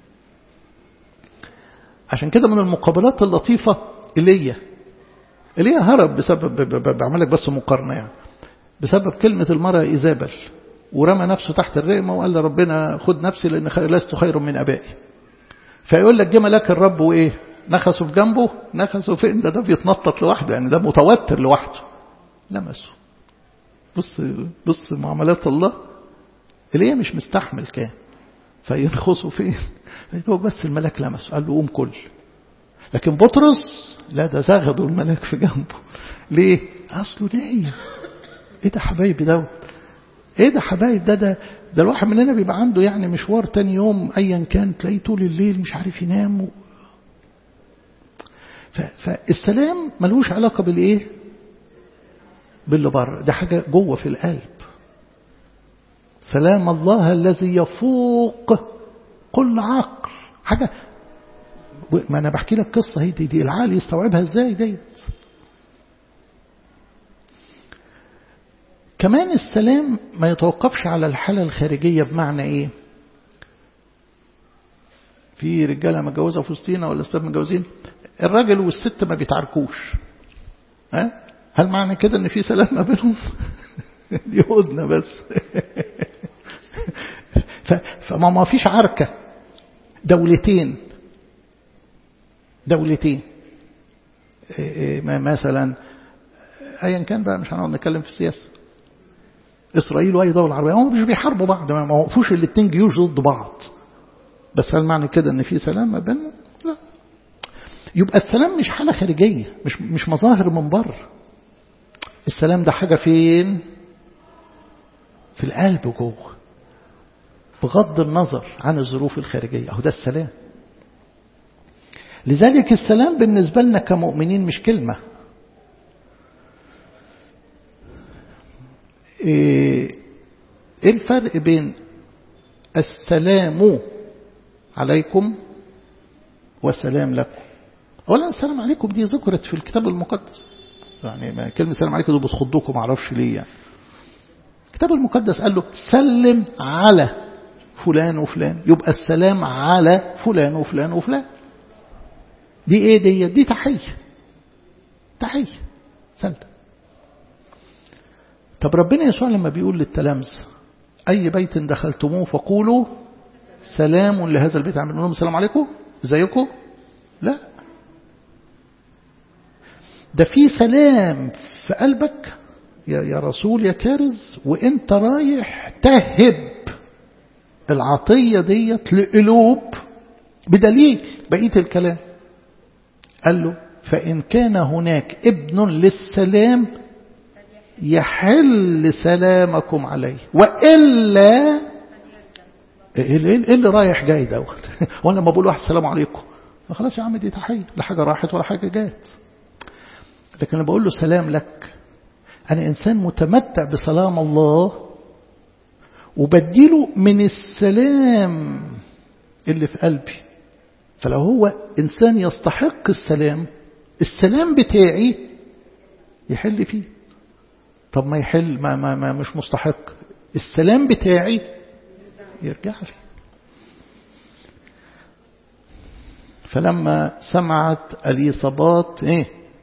عشان كده من المقابلات اللطيفة إيليا إيليا هرب بسبب بعمل لك بس مقارنة يعني بسبب كلمة المرأة إيزابل ورمى نفسه تحت الرقمة وقال لربنا خد نفسي لأن لست خير من أبائي فيقول لك جه ملاك الرب وإيه نخسه في جنبه نخسه فين ده ده بيتنطط لوحده يعني ده متوتر لوحده لمسه بص بص معاملات الله اللي هي مش مستحمل كان فينخسه فين هو بس الملاك لمسه قال له قوم كل لكن بطرس لا ده زغده الملاك في جنبه ليه اصله نايم ايه ده حبايبي دوت ايه ده حبايب ده ده ده الواحد مننا بيبقى عنده يعني مشوار تاني يوم ايا كان تلاقيه طول الليل مش عارف ينام و... فالسلام ملوش علاقة بالايه باللي بره ده حاجة جوه في القلب سلام الله الذي يفوق كل عقل حاجة ما أنا بحكي لك قصة هي دي, دي العقل يستوعبها ازاي ديت كمان السلام ما يتوقفش على الحالة الخارجية بمعنى ايه في رجالة متجوزة في وسطينا ولا ستات متجوزين الراجل والست ما بيتعاركوش ها هل معنى كده ان في سلام ما بينهم دي هدنة بس فما ما فيش عركة دولتين دولتين مثلا ايا كان بقى مش هنقعد نتكلم في السياسه اسرائيل واي دوله عربيه هم مش بيحاربوا بعض ما وقفوش الاثنين جيوش ضد بعض بس هل معنى كده ان في سلام ما بينهم لا يبقى السلام مش حاله خارجيه مش مش مظاهر من بره السلام ده حاجه فين في القلب جوه بغض النظر عن الظروف الخارجيه اهو ده السلام لذلك السلام بالنسبه لنا كمؤمنين مش كلمه ايه الفرق بين السلام عليكم والسلام لكم اولا السلام عليكم دي ذكرت في الكتاب المقدس يعني ما كلمة سلام عليكم دول بتخضوكم ما اعرفش ليه يعني الكتاب المقدس قال له سلم على فلان وفلان يبقى السلام على فلان وفلان وفلان دي ايه دي دي تحية تحية سلم طب ربنا يسوع لما بيقول للتلامذة أي بيت دخلتموه فقولوا سلام لهذا البيت عمل لهم السلام عليكم ازيكم لا ده في سلام في قلبك يا, يا رسول يا كارز وانت رايح تهب العطية ديت لقلوب بدليل بقية الكلام قال له فإن كان هناك ابن للسلام يحل سلامكم عليه وإلا ايه اللي رايح جاي دوت وانا لما بقول واحد السلام عليكم خلاص يا عم دي تحيه لا حاجه راحت ولا حاجه جات لكن انا بقول له سلام لك انا انسان متمتع بسلام الله وبديله من السلام اللي في قلبي فلو هو انسان يستحق السلام السلام بتاعي يحل فيه طب ما يحل ما, ما, ما مش مستحق السلام بتاعي يرجع لي فلما سمعت اليصابات ايه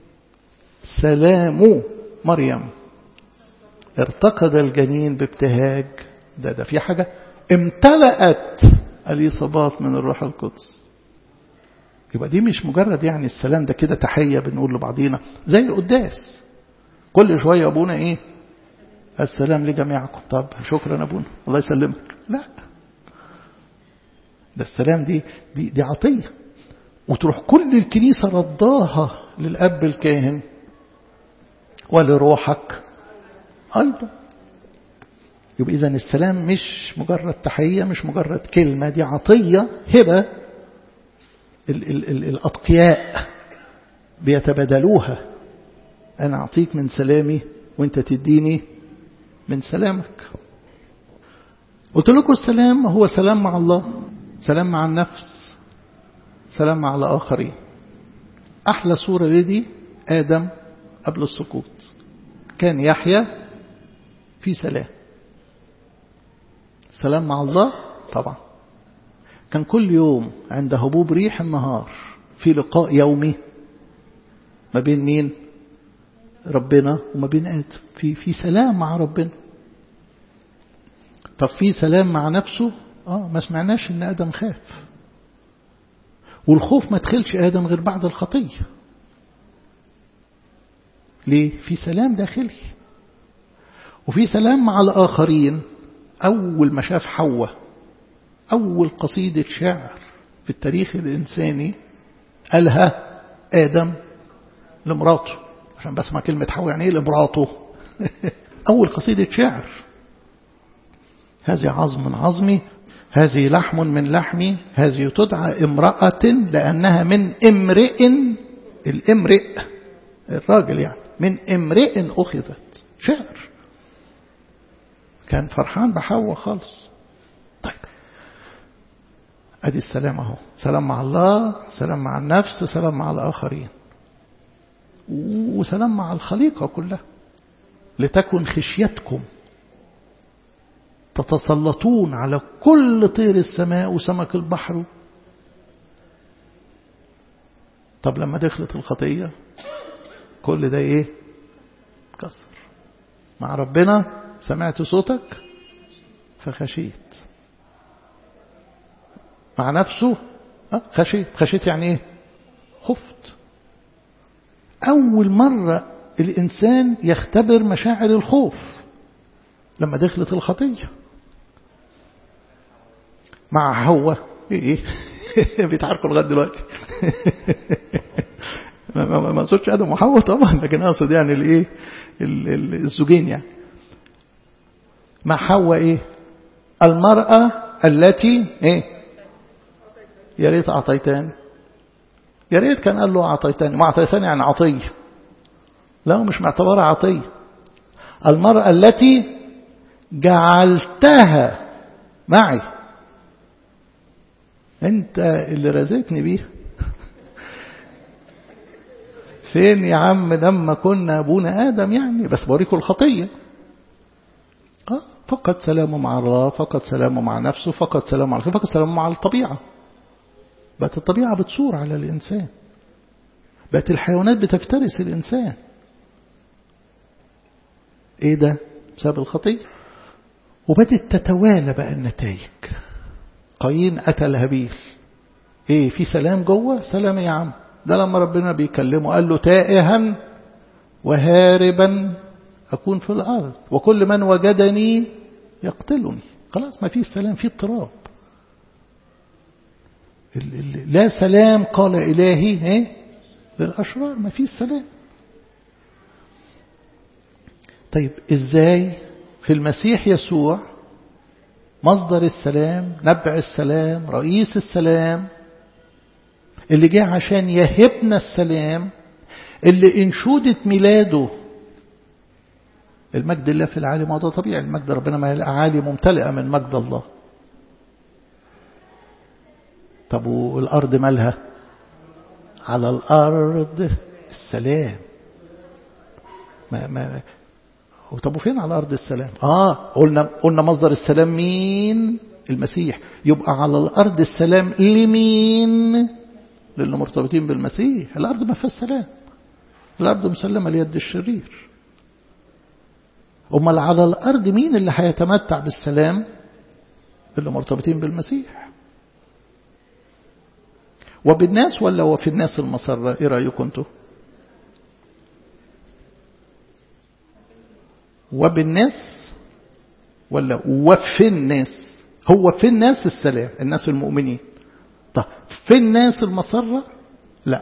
سلام مريم ارتقد الجنين بابتهاج ده ده في حاجة امتلأت اليصابات من الروح القدس يبقى دي مش مجرد يعني السلام ده كده تحية بنقول لبعضينا زي القداس كل شوية أبونا إيه السلام لجميعكم طب شكرا أبونا الله يسلمك لا ده السلام دي دي, دي عطية وتروح كل الكنيسة رضاها للأب الكاهن ولروحك أيضا يبقى إذا السلام مش مجرد تحية مش مجرد كلمة دي عطية هبة ال ال ال الأتقياء بيتبادلوها أنا أعطيك من سلامي وأنت تديني من سلامك قلت لكم السلام هو سلام مع الله سلام مع النفس سلام مع الآخرين أحلى صورة لدي آدم قبل السقوط كان يحيى في سلام سلام مع الله طبعا كان كل يوم عند هبوب ريح النهار في لقاء يومي ما بين مين ربنا وما بين آدم في في سلام مع ربنا طب في سلام مع نفسه اه ما سمعناش ان آدم خاف والخوف ما دخلش آدم غير بعد الخطية ليه في سلام داخلي وفي سلام مع الآخرين أول ما شاف حواء أول قصيدة شعر في التاريخ الإنساني قالها آدم لمراته عشان بسمع كلمة حواء يعني إيه لمراته أول قصيدة شعر هذه عظم من عظمي هذه لحم من لحمي هذه تدعى امرأة لأنها من امرئ الامرئ الراجل يعني من امرئ أخذت شعر كان فرحان بحواء خالص طيب ادي السلام اهو سلام مع الله سلام مع النفس سلام مع الآخرين وسلام مع الخليقة كلها لتكن خشيتكم تتسلطون على كل طير السماء وسمك البحر طب لما دخلت الخطية كل ده ايه كسر مع ربنا سمعت صوتك فخشيت مع نفسه خشيت خشيت يعني ايه خفت أول مرة الإنسان يختبر مشاعر الخوف لما دخلت الخطية مع هو ايه ايه بيتعاركوا لغايه دلوقتي ما اقصدش ادم وحواء طبعا لكن اقصد يعني الايه الزوجين يعني مع حواء ايه المرأة التي ايه يا ريت اعطيتاني يا ريت كان قال له اعطيتاني ما اعطيتاني يعني عطيه لا مش معتبرها عطيه المرأة التي جعلتها معي انت اللي رزقني بيها فين يا عم لما كنا ابونا ادم يعني بس بوريكم الخطيه اه فقد سلامه مع الله فقد سلامه مع نفسه فقد سلامه مع فقد سلامه مع الطبيعه بقت الطبيعه بتصور على الانسان بقت الحيوانات بتفترس الانسان ايه ده بسبب الخطيه وبدت تتوالى بقى النتائج قايين قتل هابيل ايه في سلام جوه سلام يا عم ده لما ربنا بيكلمه قال له تائها وهاربا أكون في الأرض وكل من وجدني يقتلني خلاص ما فيش سلام في اضطراب لا سلام قال إلهي ايه للأشرار ما فيش سلام طيب ازاي في المسيح يسوع مصدر السلام نبع السلام رئيس السلام اللي جه عشان يهبنا السلام اللي انشودة ميلاده المجد الله في العالي ما ده طبيعي المجد ربنا ما الأعالي ممتلئة من مجد الله طب والأرض مالها على الأرض السلام ما ما طب وفين على أرض السلام آه قلنا قلنا مصدر السلام مين المسيح يبقى على الأرض السلام لمين للي مرتبطين بالمسيح الأرض ما فيها السلام الأرض مسلمة ليد الشرير أمال على الأرض مين اللي هيتمتع بالسلام اللي مرتبطين بالمسيح وبالناس ولا وفي الناس المسرة ايه رأيكم انتوا وبالناس ولا وفي الناس هو في الناس السلام الناس المؤمنين طب في الناس المسرة لا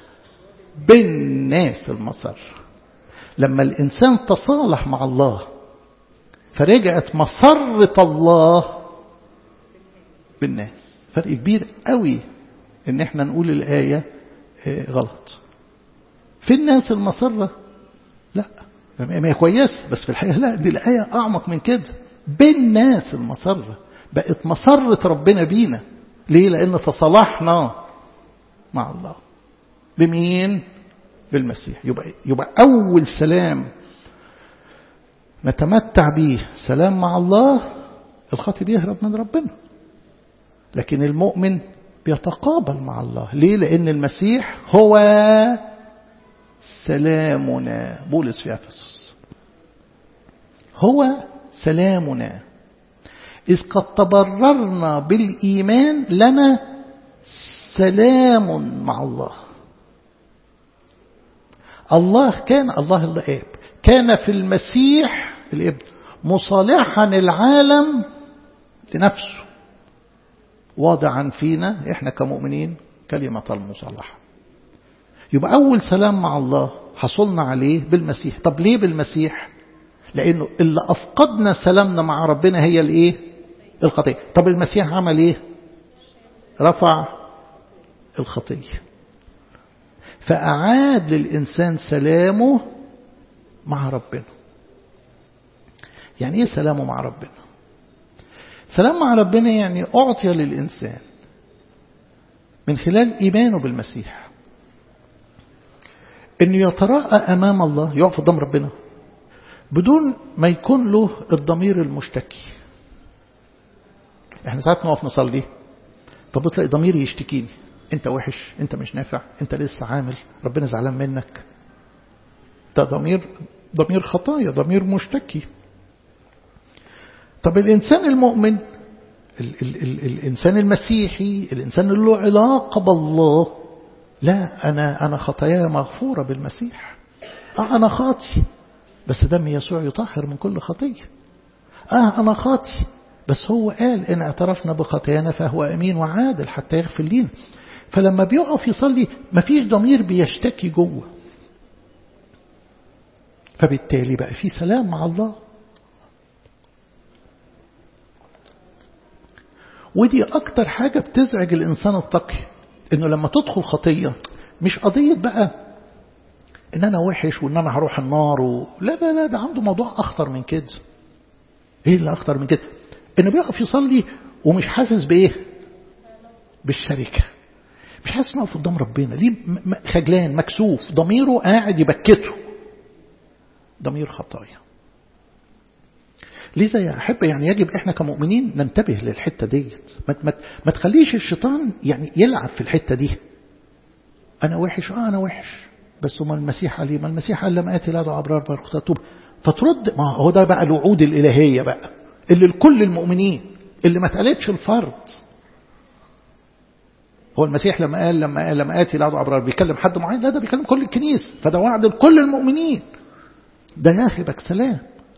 بالناس المسرة لما الإنسان تصالح مع الله فرجعت مسرة الله بالناس فرق كبير قوي ان احنا نقول الآية غلط في الناس المسرة لا ما هي كويسة بس في الحقيقة لا دي الآية أعمق من كده بالناس المسرة بقت مسرة ربنا بينا ليه لأن تصالحنا مع الله بمين بالمسيح يبقى, يبقى أول سلام نتمتع به سلام مع الله الخاطئ بيهرب من ربنا لكن المؤمن بيتقابل مع الله ليه لأن المسيح هو سلامنا بولس في أفسس هو سلامنا إذ قد تبررنا بالإيمان لنا سلام مع الله الله كان الله الآب كان في المسيح الابن مصالحا العالم لنفسه واضعا فينا احنا كمؤمنين كلمة المصالحة يبقى أول سلام مع الله حصلنا عليه بالمسيح طب ليه بالمسيح لأنه اللي أفقدنا سلامنا مع ربنا هي الإيه الخطية طب المسيح عمل إيه رفع الخطية فأعاد للإنسان سلامه مع ربنا يعني إيه سلامه مع ربنا سلام مع ربنا يعني أعطي للإنسان من خلال إيمانه بالمسيح أنه يتراءى أمام الله يقف قدام ربنا بدون ما يكون له الضمير المشتكي احنا ساعات نقف نصلي طب تلاقي ضميري يشتكيني انت وحش انت مش نافع انت لسه عامل ربنا زعلان منك ده ضمير ضمير خطايا ضمير مشتكي طب الإنسان المؤمن ال ال ال الإنسان المسيحي الإنسان اللي له علاقة بالله لا أنا أنا خطاياي مغفورة بالمسيح آه أنا خاطي بس دم يسوع يطهر من كل خطية آه أنا خاطي بس هو قال إن اعترفنا بخطايانا فهو أمين وعادل حتى يغفر لنا فلما بيقف يصلي مفيش ضمير بيشتكي جوه فبالتالي بقى في سلام مع الله ودي أكتر حاجة بتزعج الإنسان التقي إنه لما تدخل خطية مش قضية بقى إن أنا وحش وإن أنا هروح النار و... لا لا لا ده عنده موضوع أخطر من كده إيه اللي أخطر من كده إنه بيقف يصلي ومش حاسس بإيه بالشركة مش حاسس إنه قدام ربنا ليه خجلان مكسوف ضميره قاعد يبكته ضمير خطايا لذا يا أحب يعني يجب إحنا كمؤمنين ننتبه للحتة ديت ما, ما, ما تخليش الشيطان يعني يلعب في الحتة دي أنا وحش آه أنا وحش بس ما المسيح عليه ما المسيح قال لم آتي لا دعا أبرار بل خطأ فترد ما هو ده بقى الوعود الإلهية بقى اللي لكل المؤمنين اللي ما اتقالتش الفرد هو المسيح لما قال لما قال لما آتي لا دعا أبرار بيكلم حد معين لا ده بيكلم كل الكنيسة فده وعد لكل المؤمنين ده يهبك سلام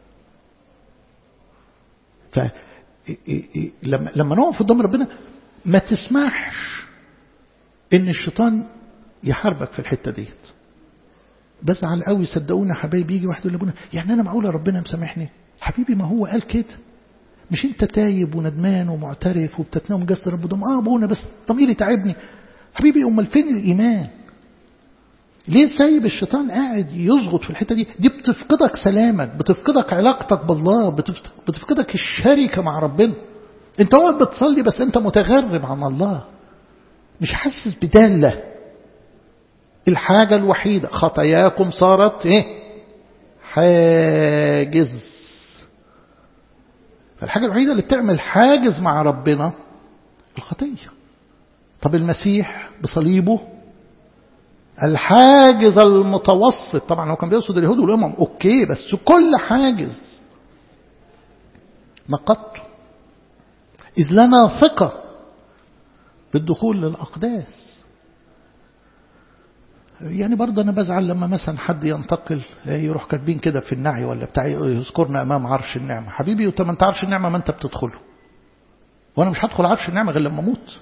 ف لما لما نقف قدام ربنا ما تسمحش ان الشيطان يحاربك في الحته ديت بزعل قوي صدقوني يا حبايبي يجي واحد يقول لابونا يعني انا معقوله ربنا مسامحني حبيبي ما هو قال كده مش انت تايب وندمان ومعترف وبتتناوم جسد رب دم اه ابونا بس ضميري تعبني حبيبي امال فين الايمان ليه سايب الشيطان قاعد يزغط في الحتة دي دي بتفقدك سلامك بتفقدك علاقتك بالله بتفقدك الشركة مع ربنا انت واقف بتصلي بس انت متغرب عن الله مش حاسس بدالة الحاجة الوحيدة خطاياكم صارت ايه حاجز فالحاجة الوحيدة اللي بتعمل حاجز مع ربنا الخطية طب المسيح بصليبه الحاجز المتوسط طبعا هو كان بيقصد اليهود والامم اوكي بس كل حاجز نقضته اذ لنا ثقه بالدخول للاقداس يعني برضه انا بزعل لما مثلا حد ينتقل يروح كاتبين كده في النعي ولا بتاع يذكرنا امام عرش النعمه حبيبي وانت ما انت عرش النعمه ما انت بتدخله وانا مش هدخل عرش النعمه غير لما اموت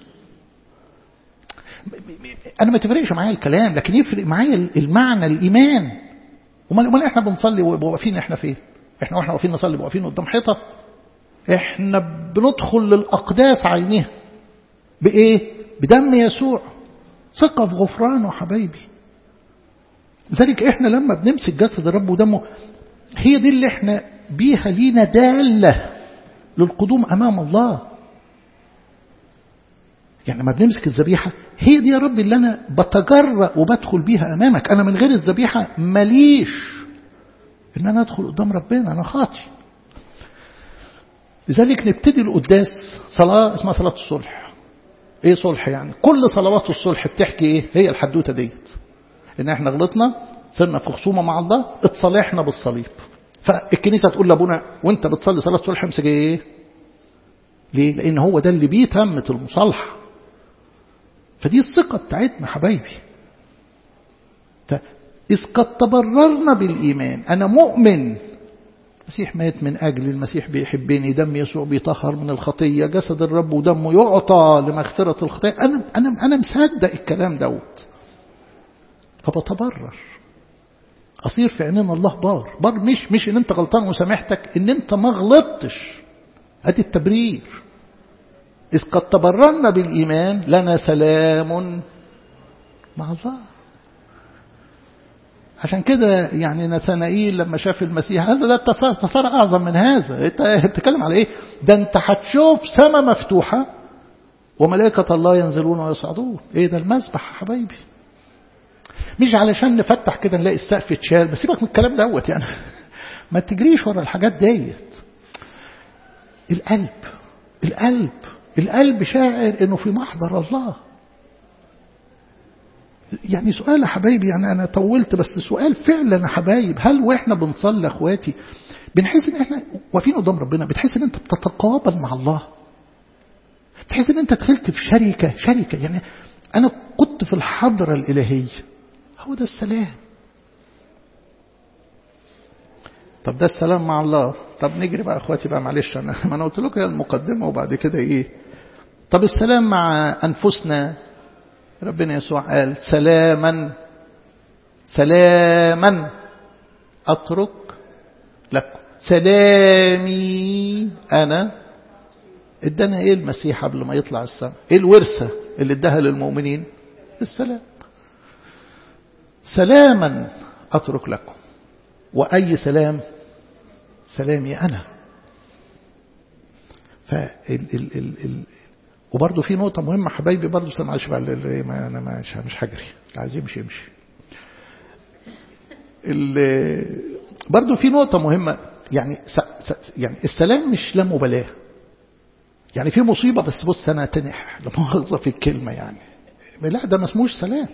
انا ما تفرقش معايا الكلام لكن يفرق معايا المعنى الايمان امال احنا بنصلي واقفين احنا فين احنا واحنا واقفين نصلي واقفين قدام حيطه احنا بندخل للاقداس عينيها بايه بدم يسوع ثقه في غفرانه حبايبي لذلك احنا لما بنمسك جسد الرب ودمه هي دي اللي احنا بيها لينا داله للقدوم امام الله يعني لما بنمسك الذبيحة هي دي يا رب اللي أنا بتجرأ وبدخل بيها أمامك أنا من غير الذبيحة ماليش ان انا ادخل قدام ربنا انا خاطي لذلك نبتدي القداس صلاة اسمها صلاة الصلح ايه صلح يعني كل صلوات الصلح بتحكي ايه هي الحدوتة ديت ان احنا غلطنا صرنا في خصومة مع الله اتصالحنا بالصليب فالكنيسة تقول لابونا وانت بتصلي صلاة صلح امسك ايه ليه لان هو ده اللي بيه تمت المصالحة فدي الثقة بتاعتنا حبايبي فإذ قد تبررنا بالإيمان أنا مؤمن المسيح مات من أجل المسيح بيحبني دم يسوع بيطهر من الخطية جسد الرب ودمه يعطى لمغفرة الخطية أنا, أنا, أنا مصدق الكلام دوت فبتبرر أصير في عينين الله بار بار مش مش إن أنت غلطان وسامحتك إن أنت ما غلطتش أدي التبرير إذ قد تبررنا بالإيمان لنا سلام مع الله عشان كده يعني نثنائيل لما شاف المسيح قال له ده انتصار أعظم من هذا انت بتتكلم على ايه ده انت هتشوف سماء مفتوحة وملائكة الله ينزلون ويصعدون ايه ده المسبح يا حبايبي مش علشان نفتح كده نلاقي السقف اتشال بس سيبك من الكلام دوت يعني ما تجريش ورا الحاجات ديت القلب القلب القلب شاعر انه في محضر الله يعني سؤال يا حبايبي يعني انا طولت بس سؤال فعلا يا حبايب هل واحنا بنصلي اخواتي بنحس ان احنا واقفين قدام ربنا بتحس ان انت بتتقابل مع الله بتحس ان انت دخلت في شركه شركه يعني انا كنت في الحضره الالهيه هو ده السلام طب ده السلام مع الله طب نجري بقى اخواتي بقى معلش انا ما انا قلت لكم المقدمه وبعد كده ايه طب السلام مع انفسنا ربنا يسوع قال سلاما سلاما اترك لكم سلامي انا ادانا ايه المسيح قبل ما يطلع السماء ايه الورثه اللي اداها للمؤمنين السلام سلاما اترك لكم واي سلام سلامي أنا فال ال ال ال وبرضه في نقطة مهمة حبايبي برضه معلش بقى ما أنا مش مش هجري اللي عايز يمشي يمشي. برضه في نقطة مهمة يعني يعني السلام مش لا مبالاة. يعني في مصيبة بس بص أنا تنح لا مؤاخذة في الكلمة يعني. لا ده ما اسموش سلام.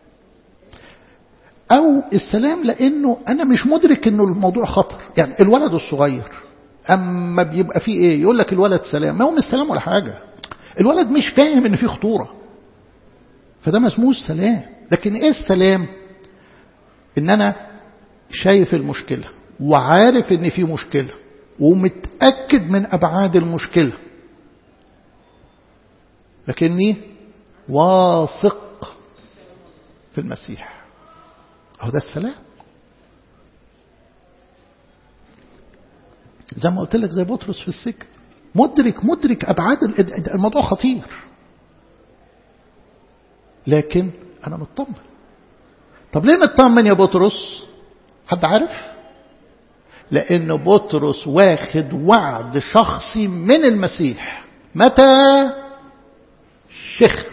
أو السلام لأنه أنا مش مدرك أنه الموضوع خطر يعني الولد الصغير أما بيبقى فيه إيه يقول لك الولد سلام ما هو مش سلام ولا حاجة الولد مش فاهم أن فيه خطورة فده ما اسموش سلام لكن إيه السلام أن أنا شايف المشكلة وعارف أن في مشكلة ومتأكد من أبعاد المشكلة لكني واثق في المسيح أهو ده السلام زي ما قلت لك زي بطرس في السجن مدرك مدرك أبعاد الموضوع خطير لكن أنا مطمن طب ليه مطمن يا بطرس حد عارف لأن بطرس واخد وعد شخصي من المسيح متى شخت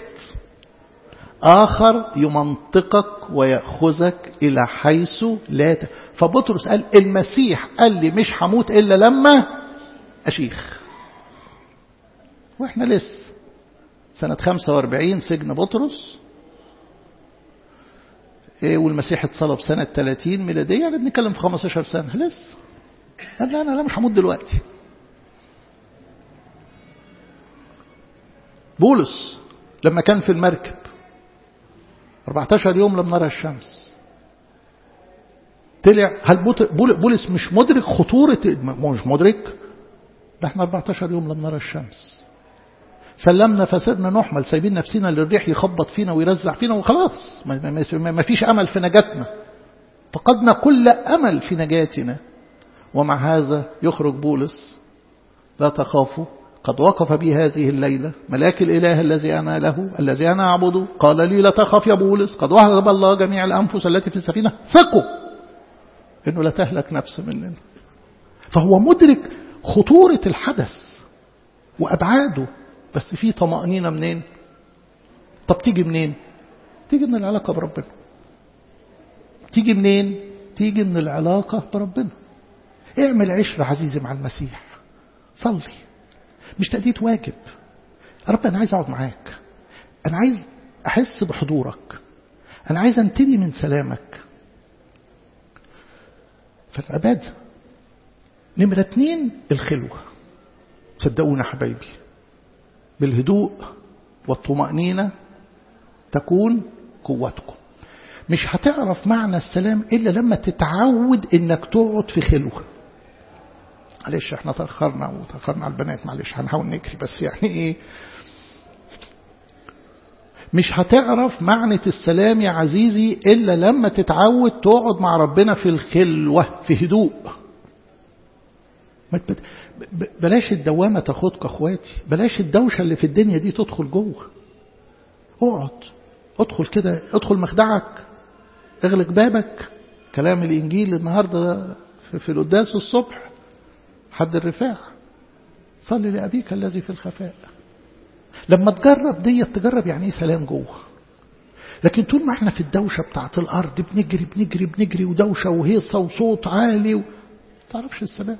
آخر يمنطقك ويأخذك إلى حيث لا ت... فبطرس قال المسيح قال لي مش هموت إلا لما أشيخ وإحنا لسه سنة 45 سجن بطرس إيه والمسيح اتصلب سنة 30 ميلادية يعني بنتكلم في 15 سنة لسه قال لا أنا لا مش هموت دلوقتي بولس لما كان في المركب 14 يوم لم نرى الشمس طلع هل بولس مش مدرك خطورة مش مدرك ده احنا 14 يوم لم نرى الشمس سلمنا فسرنا نحمل سايبين نفسنا للريح يخبط فينا ويرزع فينا وخلاص ما فيش أمل في نجاتنا فقدنا كل أمل في نجاتنا ومع هذا يخرج بولس لا تخافوا قد وقف بي هذه الليلة ملاك الإله الذي أنا له الذي أنا أعبده قال لي لا تخف يا بولس قد وهب الله جميع الأنفس التي في السفينة ثقوا إنه لا تهلك نفس مننا فهو مدرك خطورة الحدث وأبعاده بس في طمأنينة منين طب تيجي منين تيجي من العلاقة بربنا تيجي منين تيجي من العلاقة بربنا اعمل عشرة عزيزي مع المسيح صلي مش تأدية واجب رب أنا عايز أقعد معاك أنا عايز أحس بحضورك أنا عايز أنتدي من سلامك فالعبادة نمرة اتنين الخلوة صدقونا حبايبي بالهدوء والطمأنينة تكون قوتكم مش هتعرف معنى السلام إلا لما تتعود إنك تقعد في خلوة معلش احنا تأخرنا وتأخرنا على البنات معلش هنحاول نجري بس يعني ايه مش هتعرف معنى السلام يا عزيزي إلا لما تتعود تقعد مع ربنا في الخلوة في هدوء بلاش الدوامة تاخدك اخواتي بلاش الدوشة اللي في الدنيا دي تدخل جوه اقعد ادخل كده ادخل مخدعك اغلق بابك كلام الانجيل النهاردة في القداس الصبح حد الرفاع صلي لأبيك الذي في الخفاء لما تجرب دي تجرب يعني ايه سلام جوه لكن طول ما احنا في الدوشة بتاعت الأرض بنجري بنجري بنجري ودوشة وهيصة وصوت عالي و... تعرفش السلام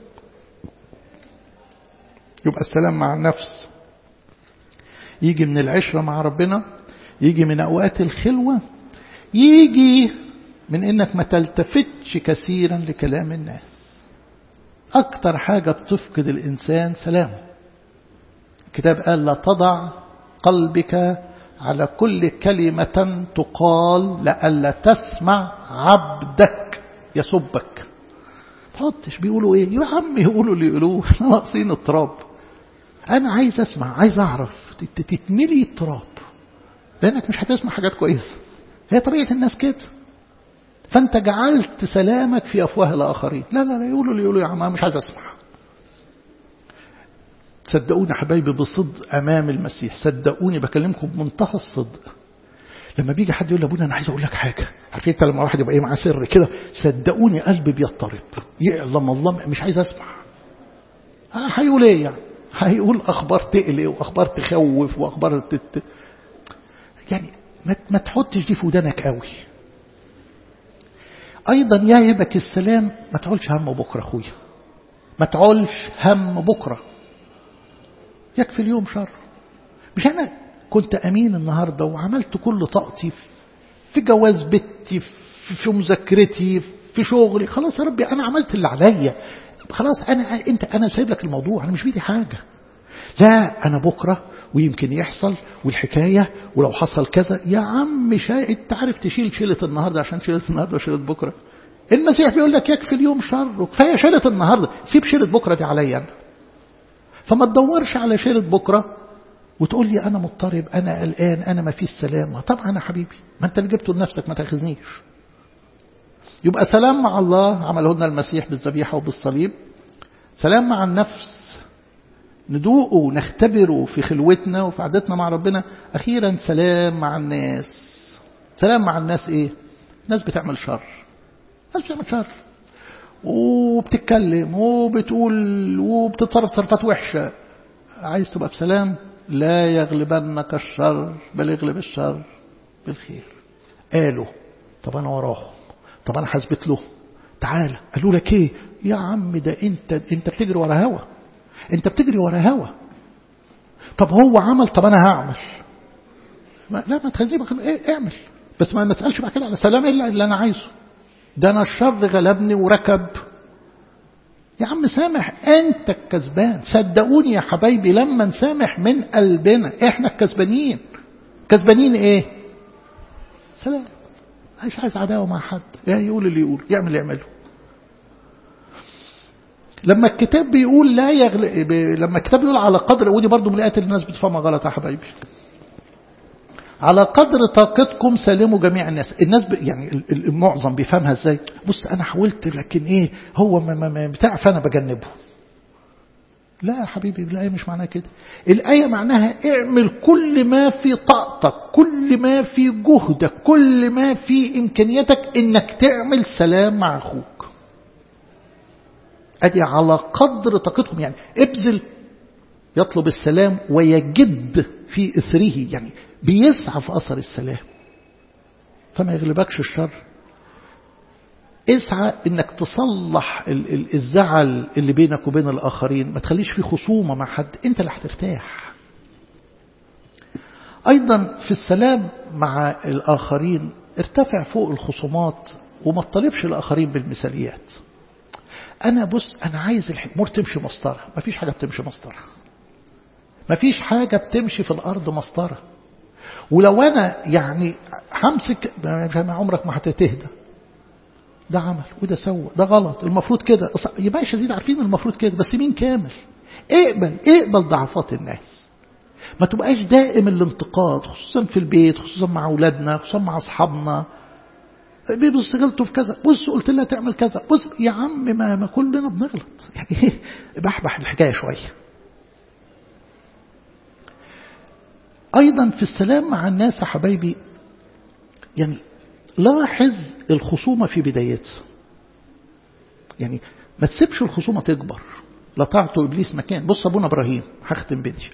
يبقى السلام مع النفس يجي من العشرة مع ربنا يجي من أوقات الخلوة يجي من إنك ما تلتفتش كثيرا لكلام الناس أكتر حاجة بتفقد الإنسان سلامه الكتاب قال لا تضع قلبك على كل كلمة تقال لألا تسمع عبدك يسبك تحطش بيقولوا ايه يا عم يقولوا اللي يقولوه احنا ناقصين التراب انا عايز اسمع عايز اعرف تتملي التراب لانك مش هتسمع حاجات كويسه هي طبيعه الناس كده فانت جعلت سلامك في افواه الاخرين لا لا لا يقولوا اللي يقولوا يا عم مش عايز اسمع صدقوني حبايبي بصدق امام المسيح صدقوني بكلمكم بمنتهى الصدق لما بيجي حد يقول لابونا انا عايز اقول لك حاجه عارفين انت لما واحد يبقى ايه معاه سر كده صدقوني قلبي بيضطرب يعلم الله مش عايز اسمع هيقول ايه يعني هيقول اخبار تقلق واخبار تخوف واخبار تت... يعني ما, ما تحطش دي في ودانك قوي ايضا يهبك السلام ما تعولش هم بكره اخويا ما تعولش هم بكره يكفي اليوم شر مش انا كنت امين النهارده وعملت كل طاقتي في جواز بنتي في مذاكرتي في شغلي خلاص يا ربي انا عملت اللي عليا خلاص انا انت انا سايب لك الموضوع انا مش بيدي حاجه لا انا بكره ويمكن يحصل والحكايه ولو حصل كذا يا عم شا... انت عارف تشيل شيله النهارده عشان شيله النهارده وشيله بكره المسيح بيقول لك يكفي اليوم شر كفايه شيله النهارده سيب شيله بكره دي عليا انا فما تدورش على شيله بكره وتقول لي أنا مضطرب أنا قلقان أنا ما فيش سلام طبعا يا حبيبي ما أنت اللي جبته لنفسك ما تاخذنيش يبقى سلام مع الله عمله لنا المسيح بالذبيحة وبالصليب سلام مع النفس ندوقه ونختبره في خلوتنا وفي عادتنا مع ربنا أخيرا سلام مع الناس سلام مع الناس إيه ناس بتعمل شر ناس بتعمل شر وبتتكلم وبتقول وبتتصرف تصرفات وحشة عايز تبقى بسلام لا يغلبنك الشر بل يغلب الشر بالخير قالوا طب انا وراهم طب انا هثبت له تعالى قالوا لك ايه يا عم ده انت انت بتجري ورا هوا انت بتجري ورا هوا طب هو عمل طب انا هعمل ما لا ما تخزي ايه اعمل بس ما نسالش بعد كده على سلام الا اللي انا عايزه ده انا الشر غلبني وركب يا عم سامح انت الكسبان صدقوني يا حبايبي لما نسامح من قلبنا احنا الكسبانين كسبانين ايه سلام مش عايز عداوه مع حد يعني يقول اللي يقول يعمل اللي يعمله لما الكتاب بيقول لا يغل... لما الكتاب بيقول على قدر ودي برضو من الايات اللي الناس بتفهمها غلط يا حبايبي على قدر طاقتكم سلموا جميع الناس الناس ب... يعني المعظم بيفهمها ازاي بص انا حاولت لكن ايه هو ما ما ما بتاع فانا بجنبه لا يا حبيبي الآية مش معناها كده الآية معناها اعمل كل ما في طاقتك كل ما في جهدك كل ما في إمكانيتك إنك تعمل سلام مع أخوك أدي على قدر طاقتهم يعني ابذل يطلب السلام ويجد في إثره يعني بيسعى في أثر السلام فما يغلبكش الشر اسعى انك تصلح الزعل اللي بينك وبين الاخرين ما تخليش في خصومة مع حد انت اللي هترتاح ايضا في السلام مع الاخرين ارتفع فوق الخصومات وما تطالبش الاخرين بالمثاليات انا بص انا عايز الامور تمشي مسطره ما فيش حاجه بتمشي مسطره ما فيش حاجه بتمشي في الارض مسطره ولو انا يعني همسك عمرك ما هتتهدى ده عمل وده سوى ده غلط المفروض كده يبقى يا زيد عارفين المفروض كده بس مين كامل اقبل اقبل ضعفات الناس ما تبقاش دائم الانتقاد خصوصا في البيت خصوصا مع اولادنا خصوصا مع اصحابنا بص غلطوا في كذا بص قلت لها تعمل كذا بص يا عم ما, ما كلنا بنغلط يعني ايه بحبح الحكايه شويه ايضا في السلام مع الناس يا حبايبي يعني لاحظ الخصومة في بدايتها يعني ما تسيبش الخصومة تكبر لا تعطوا إبليس مكان بص أبونا إبراهيم هختم بدي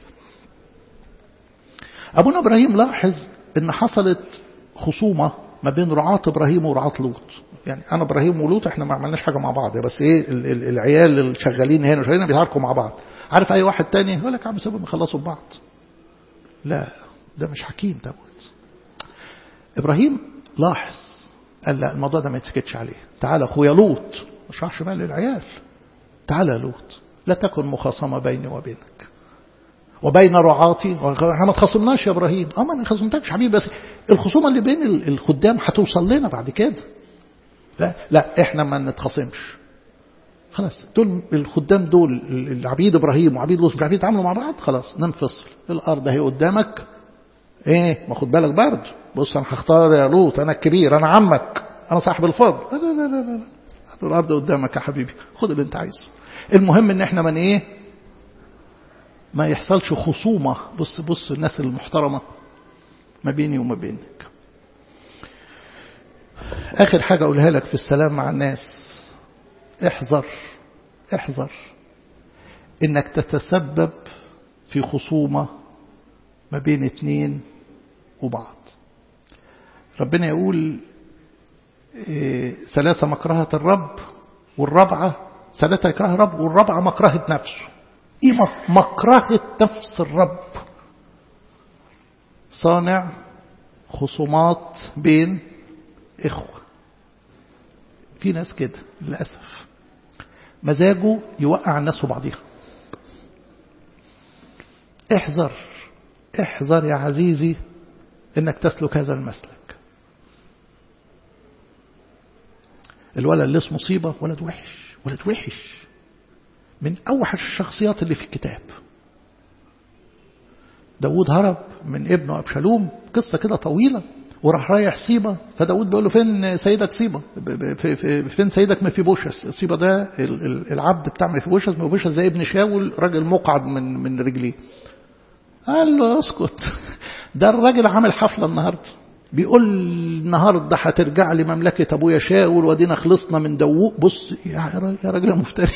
أبونا إبراهيم لاحظ إن حصلت خصومة ما بين رعاة إبراهيم ورعاة لوط يعني أنا إبراهيم ولوط إحنا ما عملناش حاجة مع بعض بس إيه العيال اللي شغالين هنا وشغالين بيتعاركوا مع بعض عارف أي واحد تاني يقول لك يا عم سيبهم يخلصوا ببعض لا ده مش حكيم دوت إبراهيم لاحظ قال لا الموضوع ده ما يتسكتش عليه تعالى أخويا لوط ما اشرحش بقى للعيال تعالى لوط لا تكن مخاصمة بيني وبينك وبين رعاتي احنا ما تخاصمناش يا ابراهيم اه ما خاصمتكش حبيبي بس الخصومه اللي بين الخدام هتوصل لنا بعد كده لا لا احنا ما نتخاصمش خلاص دول الخدام دول العبيد ابراهيم وعبيد لوط مش عارفين يتعاملوا مع بعض خلاص ننفصل الارض اهي قدامك ايه ما خد بالك برضه بص انا هختار يا لوط انا الكبير انا عمك انا صاحب الفضل لا لا لا لا, لا. الارض قدامك يا حبيبي خد اللي انت عايزه المهم ان احنا من ايه ما يحصلش خصومة بص بص الناس المحترمة ما بيني وما بينك آخر حاجة أقولها لك في السلام مع الناس احذر احذر إنك تتسبب في خصومة ما بين اتنين وبعض ربنا يقول إيه ثلاثة مكرهة الرب والرابعة ثلاثة يكره الرب والرابعة مكرهة نفسه ايه مكرهة نفس الرب صانع خصومات بين إخوة في ناس كده للأسف مزاجه يوقع الناس في بعضيها احذر احذر يا عزيزي انك تسلك هذا المسلك الولد اللي اسمه مصيبة ولد وحش ولد وحش من أوحش الشخصيات اللي في الكتاب داود هرب من ابنه أبشالوم قصة كده طويلة وراح رايح صيبة فداود بيقول له فين سيدك صيبة في في فين سيدك مفيبوشس صيبة ده العبد بتاع مفيبوشس مفيبوشس زي ابن شاول راجل مقعد من من رجليه قال له اسكت ده الراجل عامل حفلة النهارده بيقول النهارده هترجع لي مملكة أبويا شاول ودينا خلصنا من دوق بص يا راجل يا مفتري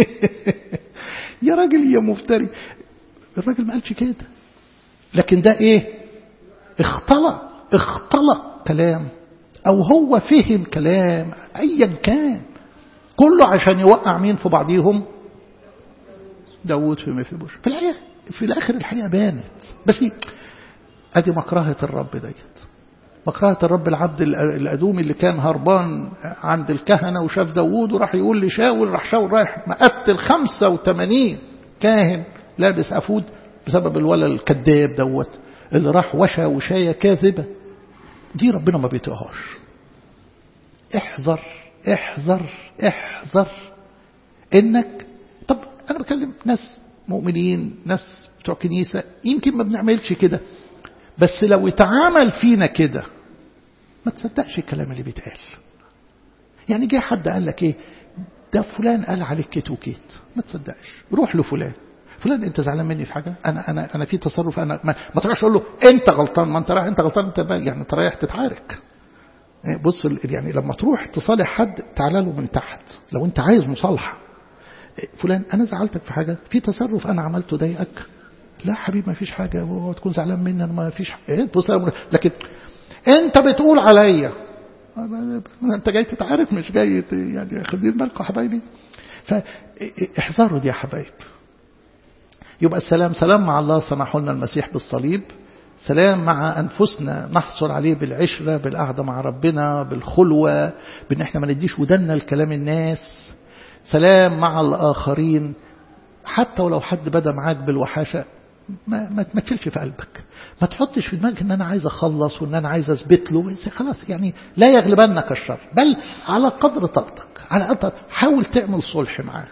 يا راجل يا مفتري الراجل ما قالش كده لكن ده ايه اختلق اختلق كلام او هو فهم كلام ايا كان كله عشان يوقع مين في بعضيهم داود في مفيبوش في الحقيقة في الاخر الحقيقة بانت بس ادي مكرهة الرب ديت مكرهة الرب العبد الأدومي اللي كان هربان عند الكهنة وشاف داوود وراح يقول لشاول راح شاول رايح مقتل 85 كاهن لابس أفود بسبب الولد الكذاب دوت اللي راح وشى وشاية كاذبة دي ربنا ما بيطيقهاش احذر احذر احذر انك طب انا بكلم ناس مؤمنين ناس بتوع كنيسة يمكن ما بنعملش كده بس لو اتعامل فينا كده ما تصدقش الكلام اللي بيتقال يعني جه حد قال لك ايه ده فلان قال عليك كيت وكيت ما تصدقش روح لفلان فلان انت زعلان مني في حاجه انا انا انا في تصرف انا ما, ما تروحش تقول له انت غلطان ما انت رايح انت غلطان انت يعني انت رايح تتعارك بص يعني لما تروح تصالح حد تعالى له من تحت لو انت عايز مصالحه فلان انا زعلتك في حاجه في تصرف انا عملته ضايقك لا حبيبي ما فيش حاجة تكون زعلان مني أنا ما فيش حاجة بص لكن أنت بتقول عليا انت جاي تتعارك مش جاي يعني خدين بالكم حبايبي فاحذروا دي يا حبايب يبقى السلام سلام مع الله صنعه لنا المسيح بالصليب سلام مع أنفسنا نحصل عليه بالعشرة بالقعدة مع ربنا بالخلوة بأن احنا ما نديش ودنا لكلام الناس سلام مع الآخرين حتى ولو حد بدا معاك بالوحاشة ما, ما, ما تشيلش في قلبك ما تحطش في دماغك ان انا عايز اخلص وان انا عايز اثبت له خلاص يعني لا يغلبنك الشر بل على قدر طاقتك على قدر حاول تعمل صلح معاه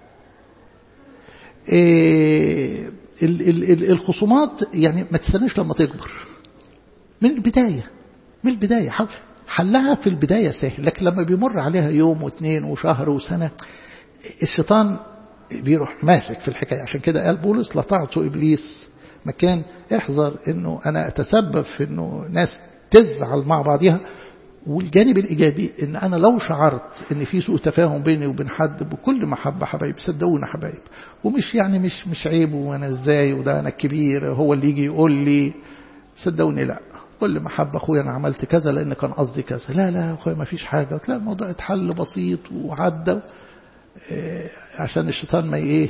إيه الخصومات يعني ما تستناش لما تكبر من البداية من البداية حلها في البداية سهل لكن لما بيمر عليها يوم واثنين وشهر وسنة الشيطان بيروح ماسك في الحكاية عشان كده قال بولس لا تعطوا إبليس مكان احذر انه انا اتسبب في انه ناس تزعل مع بعضها والجانب الإيجابي إن أنا لو شعرت إن في سوء تفاهم بيني وبين حد بكل محبة حبايب صدقونا حبايب ومش يعني مش مش عيب وأنا إزاي وده أنا الكبير هو اللي يجي يقول لي صدقوني لا كل محبة أخويا أنا عملت كذا لأن كان قصدي كذا لا لا أخويا ما فيش حاجة لا الموضوع اتحل بسيط وعدى إيه عشان الشيطان ما إيه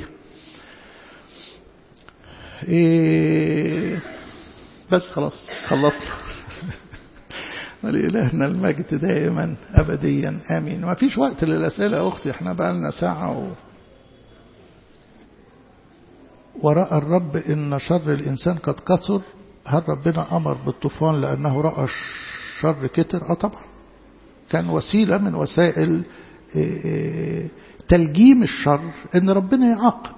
إيه بس خلاص خلصنا ولإلهنا المجد دائما أبديا آمين ما فيش وقت للأسئلة يا أختي احنا بقى لنا ساعة و... ورأى الرب إن شر الإنسان قد كثر هل ربنا أمر بالطوفان لأنه رأى الشر كتر؟ آه طبعا كان وسيلة من وسائل تلجيم الشر إن ربنا يعاقب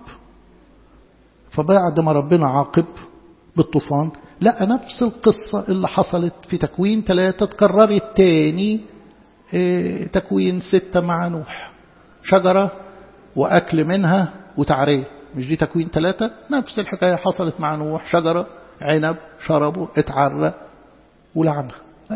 فبعد ما ربنا عاقب بالطوفان لقى نفس القصة اللي حصلت في تكوين ثلاثة تكررت تاني اه تكوين ستة مع نوح شجرة وأكل منها وتعريه مش دي تكوين ثلاثة نفس الحكاية حصلت مع نوح شجرة عنب شربوا اتعرى ولعنة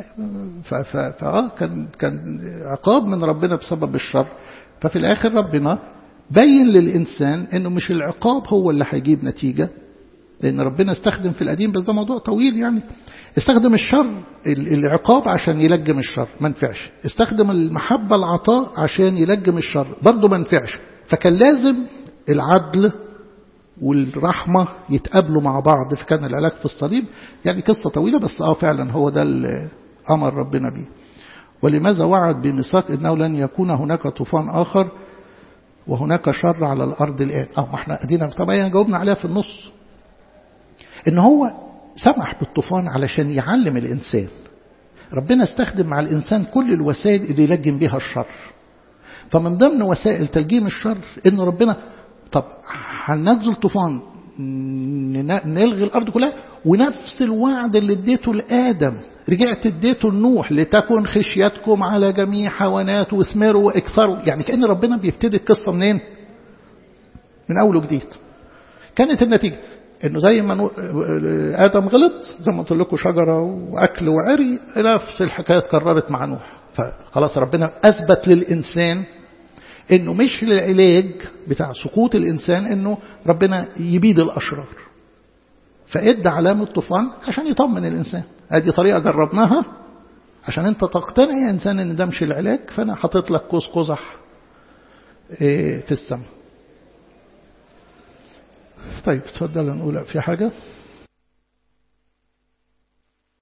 فآه كان كان عقاب من ربنا بسبب الشر ففي الآخر ربنا بين للإنسان أنه مش العقاب هو اللي هيجيب نتيجة لأن ربنا استخدم في القديم بس ده موضوع طويل يعني استخدم الشر العقاب عشان يلجم الشر ما نفعش استخدم المحبة العطاء عشان يلجم الشر برضه ما نفعش فكان لازم العدل والرحمة يتقابلوا مع بعض فكان العلاج في الصليب يعني قصة طويلة بس اه فعلا هو ده اللي أمر ربنا به ولماذا وعد بميثاق أنه لن يكون هناك طوفان آخر وهناك شر على الأرض الآن اه ما احنا ادينا طبعا جاوبنا عليها في النص ان هو سمح بالطوفان علشان يعلم الإنسان ربنا استخدم مع الإنسان كل الوسائل اللي يلجم بها الشر فمن ضمن وسائل تلجيم الشر ان ربنا طب هننزل طوفان نلغي الأرض كلها ونفس الوعد اللي اديته لآدم رجعت اديته لنوح لتكن خشيتكم على جميع حيوانات واثمروا واكثروا يعني كأن ربنا بيبتدي القصة منين من أول وجديد كانت النتيجة انه زي ما ادم غلط زي ما قلت لكم شجره واكل وعري نفس الحكايه اتكررت مع نوح فخلاص ربنا اثبت للانسان انه مش العلاج بتاع سقوط الانسان انه ربنا يبيد الاشرار فادى علامه طوفان عشان يطمن الانسان ادي طريقه جربناها عشان انت تقتنع يا انسان ان ده مش العلاج فانا حاطط لك قوس قزح في السماء طيب تفضل نقول في حاجة